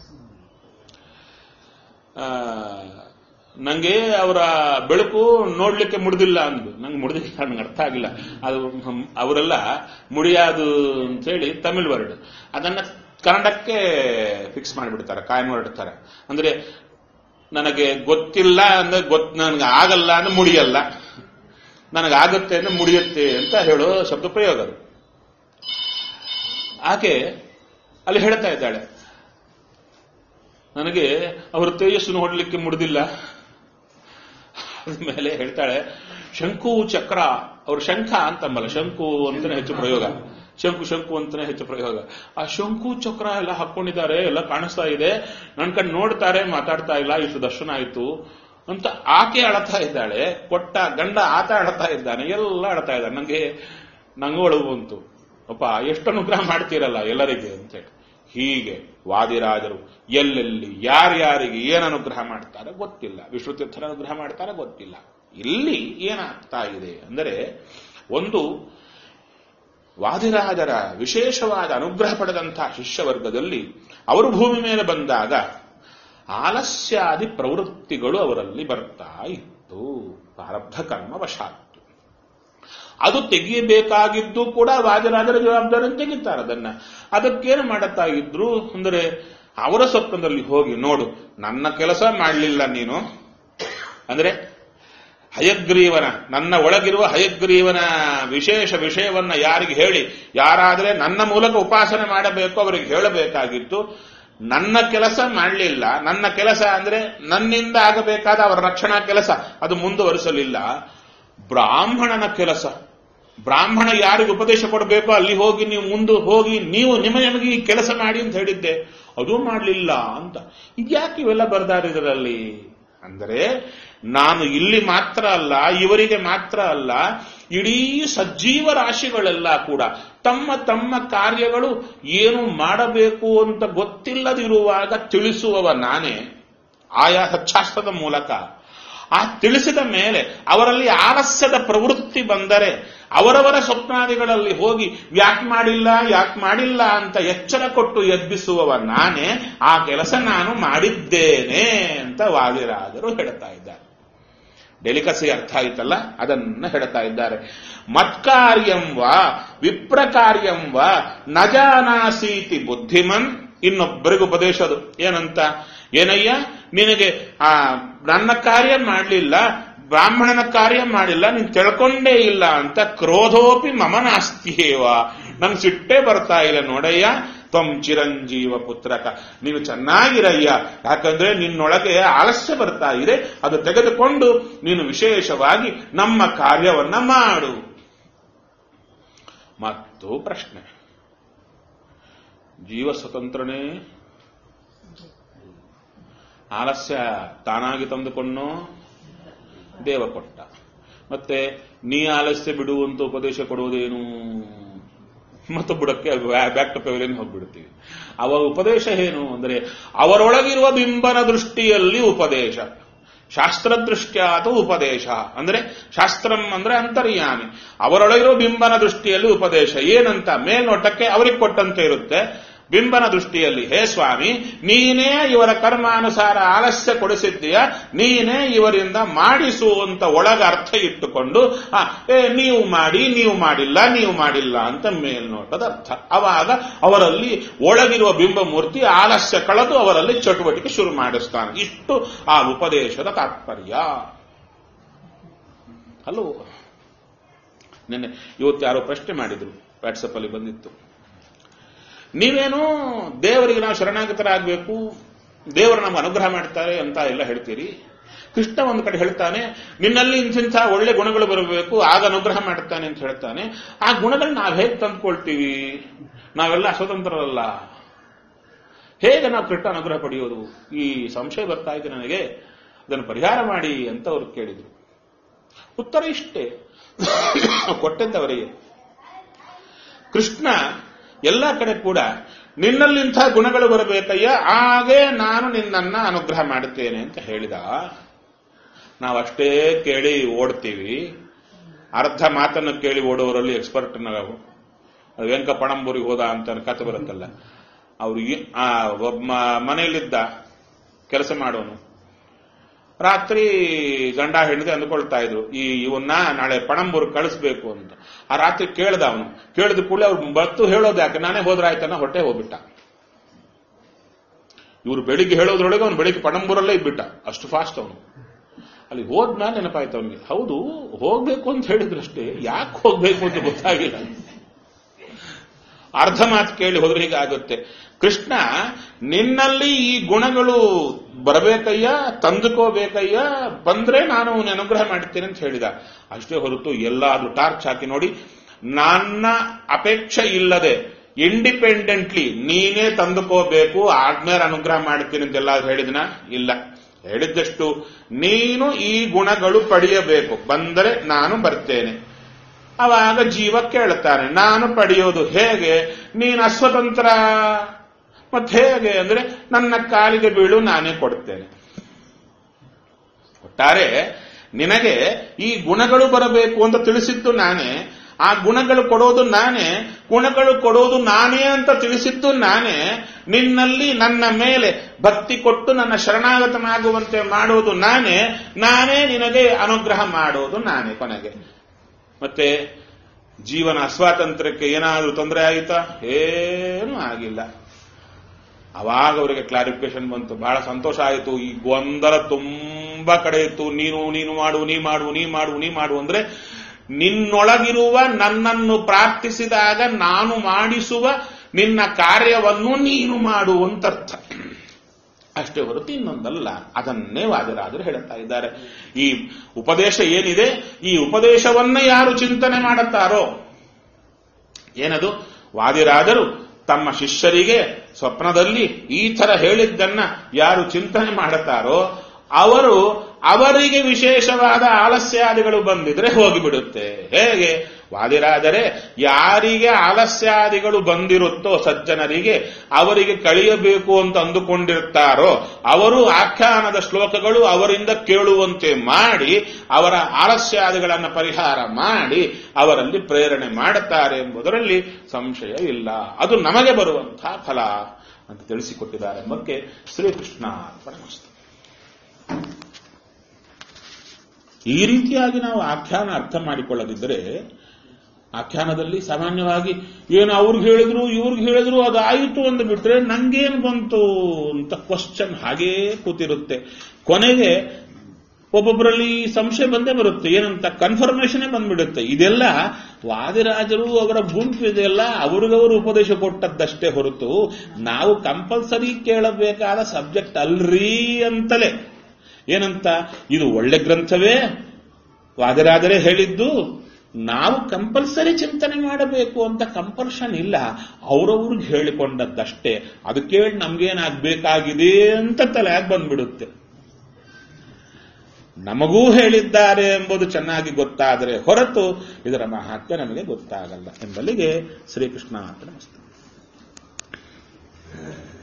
ಆ, ನಂಗೆ ಅವರ ಬೆಳಕು ನೋಡ್ಲಿಕ್ಕೆ ಮುಡ್ದಿಲ್ಲ ಅಂದು ನಂಗೆ ಮುಡ್ದಿಲ್ಲ ನಂಗೆ ಅರ್ಥ ಆಗಿಲ್ಲ ಅದು ಹಮ್- ಅವರೆಲ್ಲ ಮುಡಿಯಾದು ಅಂತೇಳಿ ತಮಿಳ್ ವರ್ಡ್ ಅದನ್ನ ಕನ್ನಡಕ್ಕೆ ಫಿಕ್ಸ್ ಮಾಡಿಬಿಡ್ತಾರೆ ಕಾಯಂ ಹೊರಡ್ತಾರೆ ಅಂದ್ರೆ ನನಗೆ ಗೊತ್ತಿಲ್ಲ ಅಂದ್ರೆ ಗೊತ್ ನನಗೆ ಆಗಲ್ಲ ಅಂದ್ರೆ ಮುಡಿಯಲ್ಲ ನನಗಾಗುತ್ತೆ ಅಂದ್ರೆ ಮುಡಿಯುತ್ತೆ ಅಂತ ಹೇಳೋ ಶಬ್ದ ಪ್ರಯೋಗ ಅದು ಆಕೆ ಅಲ್ಲಿ ಹೇಳ್ತಾ ಇದ್ದಾಳೆ ನನಗೆ ಅವರ ತೇಜಸ್ಸು ನೋಡ್ಲಿಕ್ಕೆ ಮುಡ್ದಿಲ್ಲ ಆದ್ಮೇಲೆ ಹೇಳ್ತಾಳೆ ಶಂಕು ಚಕ್ರ ಅವ್ರ ಶಂಖ ಅಂತಂಬಲ್ಲ ಶಂಕು ಅಂತಾನೆ ಹೆಚ್ಚು ಪ್ರಯೋಗ ಶಂಕು ಶಂಕು ಅಂತಾನೆ ಹೆಚ್ಚು ಪ್ರಯೋಗ ಆ ಶಂಕು ಚಕ್ರ ಎಲ್ಲ ಹಾಕೊಂಡಿದ್ದಾರೆ ಎಲ್ಲ ಕಾಣಿಸ್ತಾ ಇದೆ ನನ್ ಕಣ್ ನೋಡ್ತಾರೆ ಮಾತಾಡ್ತಾ ಇಲ್ಲ ಇಷ್ಟು ದರ್ಶನ ಆಯ್ತು ಅಂತ ಆಕೆ ಅಳತಾ ಇದ್ದಾಳೆ ಕೊಟ್ಟ ಗಂಡ ಆತ ಅಳತಾ ಇದ್ದಾನೆ ಎಲ್ಲ ಅಳತಾ ಇದ್ದಾನೆ ನಂಗೆ ನಂಗೂ ಅಳುವು ಬಂತು ಅಪ್ಪ ಎಷ್ಟು ಅನುಗ್ರಹ ಮಾಡ್ತೀರಲ್ಲ ಎಲ್ಲರಿಗೆ ಅಂತೇಳಿ ಹೀಗೆ ವಾದಿರಾಜರು ಎಲ್ಲೆಲ್ಲಿ ಯಾರ್ಯಾರಿಗೆ ಏನು ಅನುಗ್ರಹ ಮಾಡ್ತಾರೆ ಗೊತ್ತಿಲ್ಲ ವಿಶ್ವತೀರ್ಥರ ಅನುಗ್ರಹ ಮಾಡ್ತಾರೆ ಗೊತ್ತಿಲ್ಲ ಇಲ್ಲಿ ಏನಾಗ್ತಾ ಇದೆ ಅಂದರೆ ಒಂದು ವಾದಿರಾಜರ ವಿಶೇಷವಾದ ಅನುಗ್ರಹ ಪಡೆದಂತಹ ಶಿಷ್ಯವರ್ಗದಲ್ಲಿ ಅವರು ಭೂಮಿ ಮೇಲೆ ಬಂದಾಗ ಆಲಸ್ಯಾದಿ ಪ್ರವೃತ್ತಿಗಳು ಅವರಲ್ಲಿ ಬರ್ತಾ ಇತ್ತು ಪ್ರಾರಬ್ಧ ಕರ್ಮ ವಶಾತ್ತು ಅದು ತೆಗೆಯಬೇಕಾಗಿದ್ದು ಕೂಡ ವಾದಿರಾಜರ ಜವಾಬ್ದಾರಿ ತೆಗಿತಾರೆ ಅದನ್ನ ಅದಕ್ಕೇನು ಮಾಡುತ್ತಾ ಇದ್ರು ಅಂದರೆ ಅವರ ಸ್ವಪ್ನದಲ್ಲಿ ಹೋಗಿ ನೋಡು ನನ್ನ ಕೆಲಸ ಮಾಡಲಿಲ್ಲ ನೀನು ಅಂದ್ರೆ ಹಯಗ್ರೀವನ ನನ್ನ ಒಳಗಿರುವ ಹಯಗ್ರೀವನ ವಿಶೇಷ ವಿಷಯವನ್ನ ಯಾರಿಗೆ ಹೇಳಿ ಯಾರಾದರೆ ನನ್ನ ಮೂಲಕ ಉಪಾಸನೆ ಮಾಡಬೇಕು ಅವರಿಗೆ ಹೇಳಬೇಕಾಗಿತ್ತು ನನ್ನ ಕೆಲಸ ಮಾಡಲಿಲ್ಲ ನನ್ನ ಕೆಲಸ ಅಂದ್ರೆ ನನ್ನಿಂದ ಆಗಬೇಕಾದ ಅವರ ರಕ್ಷಣಾ ಕೆಲಸ ಅದು ಮುಂದುವರಿಸಲಿಲ್ಲ ಬ್ರಾಹ್ಮಣನ ಕೆಲಸ ಬ್ರಾಹ್ಮಣ ಯಾರಿಗೆ ಉಪದೇಶ ಕೊಡಬೇಕೋ ಅಲ್ಲಿ ಹೋಗಿ ನೀವು ಮುಂದೆ ಹೋಗಿ ನೀವು ನಿಮ್ಮ ನಿಮಗೆ ಈ ಕೆಲಸ ಮಾಡಿ ಅಂತ ಹೇಳಿದ್ದೆ ಅದು ಮಾಡಲಿಲ್ಲ ಅಂತ ಇದ್ಯಾಕೆ ಇವೆಲ್ಲ ಬರ್ದಾರ ಇದರಲ್ಲಿ ಅಂದರೆ ನಾನು ಇಲ್ಲಿ ಮಾತ್ರ ಅಲ್ಲ ಇವರಿಗೆ ಮಾತ್ರ ಅಲ್ಲ ಇಡೀ ಸಜ್ಜೀವ ರಾಶಿಗಳೆಲ್ಲ ಕೂಡ ತಮ್ಮ ತಮ್ಮ ಕಾರ್ಯಗಳು ಏನು ಮಾಡಬೇಕು ಅಂತ ಗೊತ್ತಿಲ್ಲದಿರುವಾಗ ತಿಳಿಸುವವ ನಾನೇ ಆಯಾ ಸಚ್ಚಾಸ್ತ್ರದ ಮೂಲಕ ಆ ತಿಳಿಸಿದ ಮೇಲೆ ಅವರಲ್ಲಿ ಆಲಸ್ಯದ ಪ್ರವೃತ್ತಿ ಬಂದರೆ ಅವರವರ ಸ್ವಪ್ನಾದಿಗಳಲ್ಲಿ ಹೋಗಿ ಯಾಕೆ ಮಾಡಿಲ್ಲ ಯಾಕೆ ಮಾಡಿಲ್ಲ ಅಂತ ಎಚ್ಚರ ಕೊಟ್ಟು ಎಬ್ಬಿಸುವವ ನಾನೇ ಆ ಕೆಲಸ ನಾನು ಮಾಡಿದ್ದೇನೆ ಅಂತ ವಾದಿರಾಜರು ಹೇಳ್ತಾ ಇದ್ದಾರೆ ಡೆಲಿಕಸಿ ಅರ್ಥ ಆಯ್ತಲ್ಲ ಅದನ್ನ ಹೇಳ್ತಾ ಇದ್ದಾರೆ ಮತ್ಕಾರ್ಯಂ ವಾ ವಿಪ್ರಕಾರ್ಯಂ ವಾ ನಜಾನಾಸೀತಿ ಬುದ್ಧಿಮನ್ ಇನ್ನೊಬ್ಬರಿಗೆ ಉಪದೇಶದು ಏನಂತ ಏನಯ್ಯ ನಿನಗೆ ಆ ನನ್ನ ಕಾರ್ಯ ಮಾಡಲಿಲ್ಲ ಬ್ರಾಹ್ಮಣನ ಕಾರ್ಯ ಮಾಡಿಲ್ಲ ನೀನ್ ತಿಳ್ಕೊಂಡೇ ಇಲ್ಲ ಅಂತ ಕ್ರೋಧೋಪಿ ಮಮ ನಾಸ್ತಿಯೇವ ನಂಗೆ ಸಿಟ್ಟೇ ಬರ್ತಾ ಇಲ್ಲ ನೋಡಯ್ಯ ತ್ವಂ ಚಿರಂಜೀವ ಪುತ್ರಕ ನೀವು ಚೆನ್ನಾಗಿರಯ್ಯ ಯಾಕಂದ್ರೆ ನಿನ್ನೊಳಗೆ ಆಲಸ್ಯ ಬರ್ತಾ ಇದೆ ಅದು ತೆಗೆದುಕೊಂಡು ನೀನು ವಿಶೇಷವಾಗಿ ನಮ್ಮ ಕಾರ್ಯವನ್ನ ಮಾಡು ಮತ್ತು ಪ್ರಶ್ನೆ ಜೀವ ಸ್ವತಂತ್ರನೇ ಆಲಸ್ಯ ತಾನಾಗಿ ತಂದುಕೊಂಡು ದೇವ ಕೊಟ್ಟ ಮತ್ತೆ ನೀ ಆಲಸ್ಯ ಬಿಡು ಅಂತ ಉಪದೇಶ ಕೊಡುವುದೇನು ಮತ್ತು ಬುಡಕ್ಕೆ ಬ್ಯಾಕ್ ಟು ಪೆವಿಲಿಯನ್ ಹೋಗ್ಬಿಡ್ತೀವಿ ಅವರ ಉಪದೇಶ ಏನು ಅಂದರೆ ಅವರೊಳಗಿರುವ ಬಿಂಬನ ದೃಷ್ಟಿಯಲ್ಲಿ ಉಪದೇಶ ಶಾಸ್ತ್ರ ದೃಷ್ಟ್ಯಾತು ಉಪದೇಶ ಅಂದ್ರೆ ಶಾಸ್ತ್ರಂ ಅಂದ್ರೆ ಅಂತರ್ಯಾಮಿ ಅವರೊಳಗಿರುವ ಬಿಂಬನ ದೃಷ್ಟಿಯಲ್ಲಿ ಉಪದೇಶ ಏನಂತ ಮೇಲ್ನೋಟಕ್ಕೆ ಅವರಿಗೆ ಕೊಟ್ಟಂತೆ ಇರುತ್ತೆ ಬಿಂಬನ ದೃಷ್ಟಿಯಲ್ಲಿ ಹೇ ಸ್ವಾಮಿ ನೀನೇ ಇವರ ಕರ್ಮಾನುಸಾರ ಆಲಸ್ಯ ಕೊಡಿಸಿದ್ದೀಯ ನೀನೇ ಇವರಿಂದ ಮಾಡಿಸು ಅಂತ ಒಳಗ ಅರ್ಥ ಇಟ್ಟುಕೊಂಡು ಆ, ಏ ನೀವು ಮಾಡಿ ನೀವು ಮಾಡಿಲ್ಲ ನೀವು ಮಾಡಿಲ್ಲ ಅಂತ ಮೇಲ್ನೋಟದ ಅರ್ಥ ಅವಾಗ ಅವರಲ್ಲಿ ಒಳಗಿರುವ ಬಿಂಬಮೂರ್ತಿ ಆಲಸ್ಯ ಕಳೆದು ಅವರಲ್ಲಿ ಚಟುವಟಿಕೆ ಶುರು ಮಾಡಿಸ್ತಾನೆ ಇಷ್ಟು ಆ ಉಪದೇಶದ ತಾತ್ಪರ್ಯ ಹಲೋ ನಿನ್ನೆ ಇವತ್ತು ಯಾರೋ ಪ್ರಶ್ನೆ ಮಾಡಿದ್ರು ವಾಟ್ಸಪ್ ಅಲ್ಲಿ ಬಂದಿತ್ತು ನೀವೇನು ದೇವರಿಗೆ ನಾವು ಶರಣಾಗತರಾಗಬೇಕು ದೇವರು ನಮ್ಗೆ ಅನುಗ್ರಹ ಮಾಡ್ತಾರೆ ಅಂತ ಎಲ್ಲ ಹೇಳ್ತೀರಿ ಕೃಷ್ಣ ಒಂದು ಕಡೆ ಹೇಳ್ತಾನೆ ನಿನ್ನಲ್ಲಿ ಇಂಥ ಒಳ್ಳೆ ಗುಣಗಳು ಬರಬೇಕು ಆಗ ಅನುಗ್ರಹ ಮಾಡ್ತಾನೆ ಅಂತ ಹೇಳ್ತಾನೆ ಆ ಗುಣಗಳನ್ನ ನಾವು ಹೇಗೆ ತಂದ್ಕೊಳ್ತೀವಿ ನಾವೆಲ್ಲ ಸ್ವತಂತ್ರರಲ್ಲ ಹೇಗೆ ನಾವು ಕೃಷ್ಣ ಅನುಗ್ರಹ ಪಡೆಯೋದು ಈ ಸಂಶಯ ಬರ್ತಾ ಇದೆ ನನಗೆ ಅದನ್ನು ಪರಿಹಾರ ಮಾಡಿ ಅಂತ ಅವರು ಕೇಳಿದರು ಉತ್ತರ ಇಷ್ಟೇ ಕೊಟ್ಟಂತವರಿಗೆ ಕೃಷ್ಣ ಎಲ್ಲ ಕಡೆ ಕೂಡ ನಿನ್ನಲ್ಲಿಂಥ ಗುಣಗಳು ಬರಬೇಕಯ್ಯ ಹಾಗೆ ನಾನು ನಿನ್ನನ್ನ ಅನುಗ್ರಹ ಮಾಡುತ್ತೇನೆ ಅಂತ ಹೇಳಿದ ನಾವಷ್ಟೇ ಕೇಳಿ ಓಡ್ತೀವಿ ಅರ್ಧ ಮಾತನ್ನು ಕೇಳಿ ಓಡುವವರಲ್ಲಿ ಎಕ್ಸ್ಪರ್ಟ್ ನಾವು ವೆಂಕ ಪಣಂಬೂರಿಗೆ ಹೋದ ಅಂತ ಕತೆ ಬರುತ್ತಲ್ಲ ಅವ್ರು ಈ- ಆ ಒಬ್ಬ ಮನೆಯಲ್ಲಿದ್ದ ಕೆಲಸ ಮಾಡೋನು ರಾತ್ರಿ ಗಂಡ ಹೆಂಡತಿ ಅಂದ್ಕೊಳ್ತಾ ಇದ್ರು ಈ ಇವನ್ನ ನಾಳೆ ಪಣಂಬೂರ್ ಕಳಿಸ್ಬೇಕು ಅಂತ ಆ ರಾತ್ರಿ ಕೇಳ್ದ ಅವನು ಕೇಳಿದ ಕೂಡಲೇ ಅವ್ರು ಬತ್ತು ಹೇಳೋದು ಯಾಕೆ ನಾನೇ ಹೋದ್ರಾಯ್ತನ್ನ ಹೊಟ್ಟೆ ಹೋಗ್ಬಿಟ್ಟ ಇವ್ರು ಬೆಳಿಗ್ಗೆ ಹೇಳೋದ್ರೊಳಗೆ ಅವ್ನು ಬೆಳಿಗ್ಗೆ ಪಣಂಬೂರಲ್ಲೇ ಇದ್ಬಿಟ್ಟ ಅಷ್ಟು ಫಾಸ್ಟ್ ಅವನು ಅಲ್ಲಿ ಹೋದ್ಮೇಲೆ ನೆನಪಾಯ್ತು ಅವನಿಗೆ ಹೌದು ಹೋಗ್ಬೇಕು ಅಂತ ಹೇಳಿದ್ರಷ್ಟೇ ಯಾಕೆ ಹೋಗ್ಬೇಕು ಅಂತ ಗೊತ್ತಾಗಿಲ್ಲ ಅರ್ಧ ಮಾತು ಕೇಳಿ ಹೋದ್ರೆ ಹೀಗೆ ಆಗುತ್ತೆ ಕೃಷ್ಣ ನಿನ್ನಲ್ಲಿ ಈ ಗುಣಗಳು ಬರಬೇಕಯ್ಯ ತಂದುಕೋಬೇಕಯ್ಯ ಬಂದ್ರೆ ನಾನು ನಿನ್ನ ಅನುಗ್ರಹ ಮಾಡುತ್ತೇನೆ ಅಂತ ಹೇಳಿದ ಅಷ್ಟೇ ಹೊರತು ಎಲ್ಲಾದ್ರೂ ಟಾರ್ಚ್ ಹಾಕಿ ನೋಡಿ ನನ್ನ ಅಪೇಕ್ಷೆ ಇಲ್ಲದೆ ಇಂಡಿಪೆಂಡೆಂಟ್ಲಿ ನೀನೇ ತಂದುಕೋಬೇಕು ಆದ್ಮೇಲೆ ಅನುಗ್ರಹ ಮಾಡ್ತೀನಿ ಅಂತೆಲ್ಲ ಹೇಳಿದ್ನ ಇಲ್ಲ ಹೇಳಿದ್ದಷ್ಟು ನೀನು ಈ ಗುಣಗಳು ಪಡೆಯಬೇಕು ಬಂದರೆ ನಾನು ಬರ್ತೇನೆ ಅವಾಗ ಜೀವ ಕೇಳ್ತಾನೆ ನಾನು ಪಡೆಯೋದು ಹೇಗೆ ನೀನು ಅಸ್ವತಂತ್ರ ಮತ್ತೆ ಹೇಗೆ ಅಂದ್ರೆ ನನ್ನ ಕಾಲಿಗೆ ಬೀಳು ನಾನೇ ಕೊಡ್ತೇನೆ ಒಟ್ಟಾರೆ ನಿನಗೆ ಈ ಗುಣಗಳು ಬರಬೇಕು ಅಂತ ತಿಳಿಸಿದ್ದು ನಾನೇ ಆ ಗುಣಗಳು ಕೊಡೋದು ನಾನೇ ಗುಣಗಳು ಕೊಡೋದು ನಾನೇ ಅಂತ ತಿಳಿಸಿದ್ದು ನಾನೇ ನಿನ್ನಲ್ಲಿ ನನ್ನ ಮೇಲೆ ಭಕ್ತಿ ಕೊಟ್ಟು ನನ್ನ ಶರಣಾಗತನಾಗುವಂತೆ ಮಾಡೋದು ನಾನೇ ನಾನೇ ನಿನಗೆ ಅನುಗ್ರಹ ಮಾಡೋದು ನಾನೇ ಕೊನೆಗೆ ಮತ್ತೆ ಜೀವನ ಸ್ವಾತಂತ್ರ್ಯಕ್ಕೆ ಏನಾದರೂ ತೊಂದರೆ ಆಯಿತಾ ಏನೂ ಆಗಿಲ್ಲ ಅವಾಗ ಅವರಿಗೆ ಕ್ಲಾರಿಫಿಕೇಶನ್ ಬಂತು ಬಹಳ ಸಂತೋಷ ಆಯಿತು ಈ ಗೊಂದಲ ತುಂಬಾ ಕಡೆ ಇತ್ತು ನೀನು ನೀನು ಮಾಡು ನೀ ಮಾಡು ನೀ ಮಾಡು ನೀ ಮಾಡು ಅಂದ್ರೆ ನಿನ್ನೊಳಗಿರುವ ನನ್ನನ್ನು ಪ್ರಾರ್ಥಿಸಿದಾಗ ನಾನು ಮಾಡಿಸುವ ನಿನ್ನ ಕಾರ್ಯವನ್ನು ನೀನು ಮಾಡು ಅಂತ ಅರ್ಥ ಅಷ್ಟೇ ಹೊರತು ಇನ್ನೊಂದಲ್ಲ ಅದನ್ನೇ ವಾದಿರಾದರು ಹೇಳುತ್ತಾ ಇದ್ದಾರೆ ಈ ಉಪದೇಶ ಏನಿದೆ ಈ ಉಪದೇಶವನ್ನ ಯಾರು ಚಿಂತನೆ ಮಾಡುತ್ತಾರೋ ಏನದು ವಾದಿರಾದರು ತಮ್ಮ ಶಿಷ್ಯರಿಗೆ ಸ್ವಪ್ನದಲ್ಲಿ ಈ ತರ ಹೇಳಿದ್ದನ್ನ ಯಾರು ಚಿಂತನೆ ಮಾಡುತ್ತಾರೋ ಅವರು ಅವರಿಗೆ ವಿಶೇಷವಾದ ಆಲಸ್ಯಾದಿಗಳು ಬಂದಿದ್ರೆ ಹೋಗಿಬಿಡುತ್ತೆ ಹೇಗೆ ವಾದಿರಾದರೆ ಯಾರಿಗೆ ಆಲಸ್ಯಾದಿಗಳು ಬಂದಿರುತ್ತೋ ಸಜ್ಜನರಿಗೆ ಅವರಿಗೆ ಕಳಿಯಬೇಕು ಅಂತ ಅಂದುಕೊಂಡಿರ್ತಾರೋ ಅವರು ಆಖ್ಯಾನದ ಶ್ಲೋಕಗಳು ಅವರಿಂದ ಕೇಳುವಂತೆ ಮಾಡಿ ಅವರ ಆಲಸ್ಯಾದಿಗಳನ್ನು ಪರಿಹಾರ ಮಾಡಿ ಅವರಲ್ಲಿ ಪ್ರೇರಣೆ ಮಾಡುತ್ತಾರೆ ಎಂಬುದರಲ್ಲಿ ಸಂಶಯ ಇಲ್ಲ ಅದು ನಮಗೆ ಬರುವಂತಹ ಫಲ ಅಂತ ತಿಳಿಸಿಕೊಟ್ಟಿದ್ದಾರೆ ಎಂಬಕ್ಕೆ ಶ್ರೀಕೃಷ್ಣ ಪರಮಸ್ತು ಈ ರೀತಿಯಾಗಿ ನಾವು ಆಖ್ಯಾನ ಅರ್ಥ ಮಾಡಿಕೊಳ್ಳದಿದ್ದರೆ ಆಖ್ಯಾನದಲ್ಲಿ ಸಾಮಾನ್ಯವಾಗಿ ಏನು ಅವ್ರಿಗೆ ಹೇಳಿದ್ರು ಇವ್ರಿಗೆ ಹೇಳಿದ್ರು ಅದು ಆಯಿತು ಅಂದು ಬಿಟ್ರೆ ನಂಗೇನು ಬಂತು ಅಂತ ಕ್ವಶನ್ ಹಾಗೇ ಕೂತಿರುತ್ತೆ ಕೊನೆಗೆ ಒಬ್ಬೊಬ್ಬರಲ್ಲಿ ಸಂಶಯ ಬಂದೇ ಬರುತ್ತೆ ಏನಂತ ಕನ್ಫರ್ಮೇಶನ್ ಬಂದ್ಬಿಡುತ್ತೆ ಇದೆಲ್ಲ ವಾದಿರಾಜರು ಅವರ ಗುಂಪು ಇದೆಲ್ಲ ಅವ್ರಿಗವರು ಉಪದೇಶ ಕೊಟ್ಟದ್ದಷ್ಟೇ ಹೊರತು ನಾವು ಕಂಪಲ್ಸರಿ ಕೇಳಬೇಕಾದ ಸಬ್ಜೆಕ್ಟ್ ಅಲ್ರಿ ಅಂತಲೇ ಏನಂತ ಇದು ಒಳ್ಳೆ ಗ್ರಂಥವೇ ವಾದಿರಾಜರೇ ಹೇಳಿದ್ದು ನಾವು ಕಂಪಲ್ಸರಿ ಚಿಂತನೆ ಮಾಡಬೇಕು ಅಂತ ಕಂಪಲ್ಷನ್ ಇಲ್ಲ ಅವರವ್ರಿಗೆ ಹೇಳಿಕೊಂಡದ್ದಷ್ಟೇ ಅದು ಕೇಳಿ ನಮ್ಗೇನಾಗಬೇಕಾಗಿದೆ ಅಂತ ತಲೆಯಾಗಿ ಬಂದ್ಬಿಡುತ್ತೆ ನಮಗೂ ಹೇಳಿದ್ದಾರೆ ಎಂಬುದು ಚೆನ್ನಾಗಿ ಗೊತ್ತಾದರೆ ಹೊರತು ಇದರ ಮಹತ್ವ ನಮಗೆ ಗೊತ್ತಾಗಲ್ಲ ಎಂಬಲ್ಲಿಗೆ ಶ್ರೀಕೃಷ್ಣ ಅಂತ ನಮಸ್ತೆ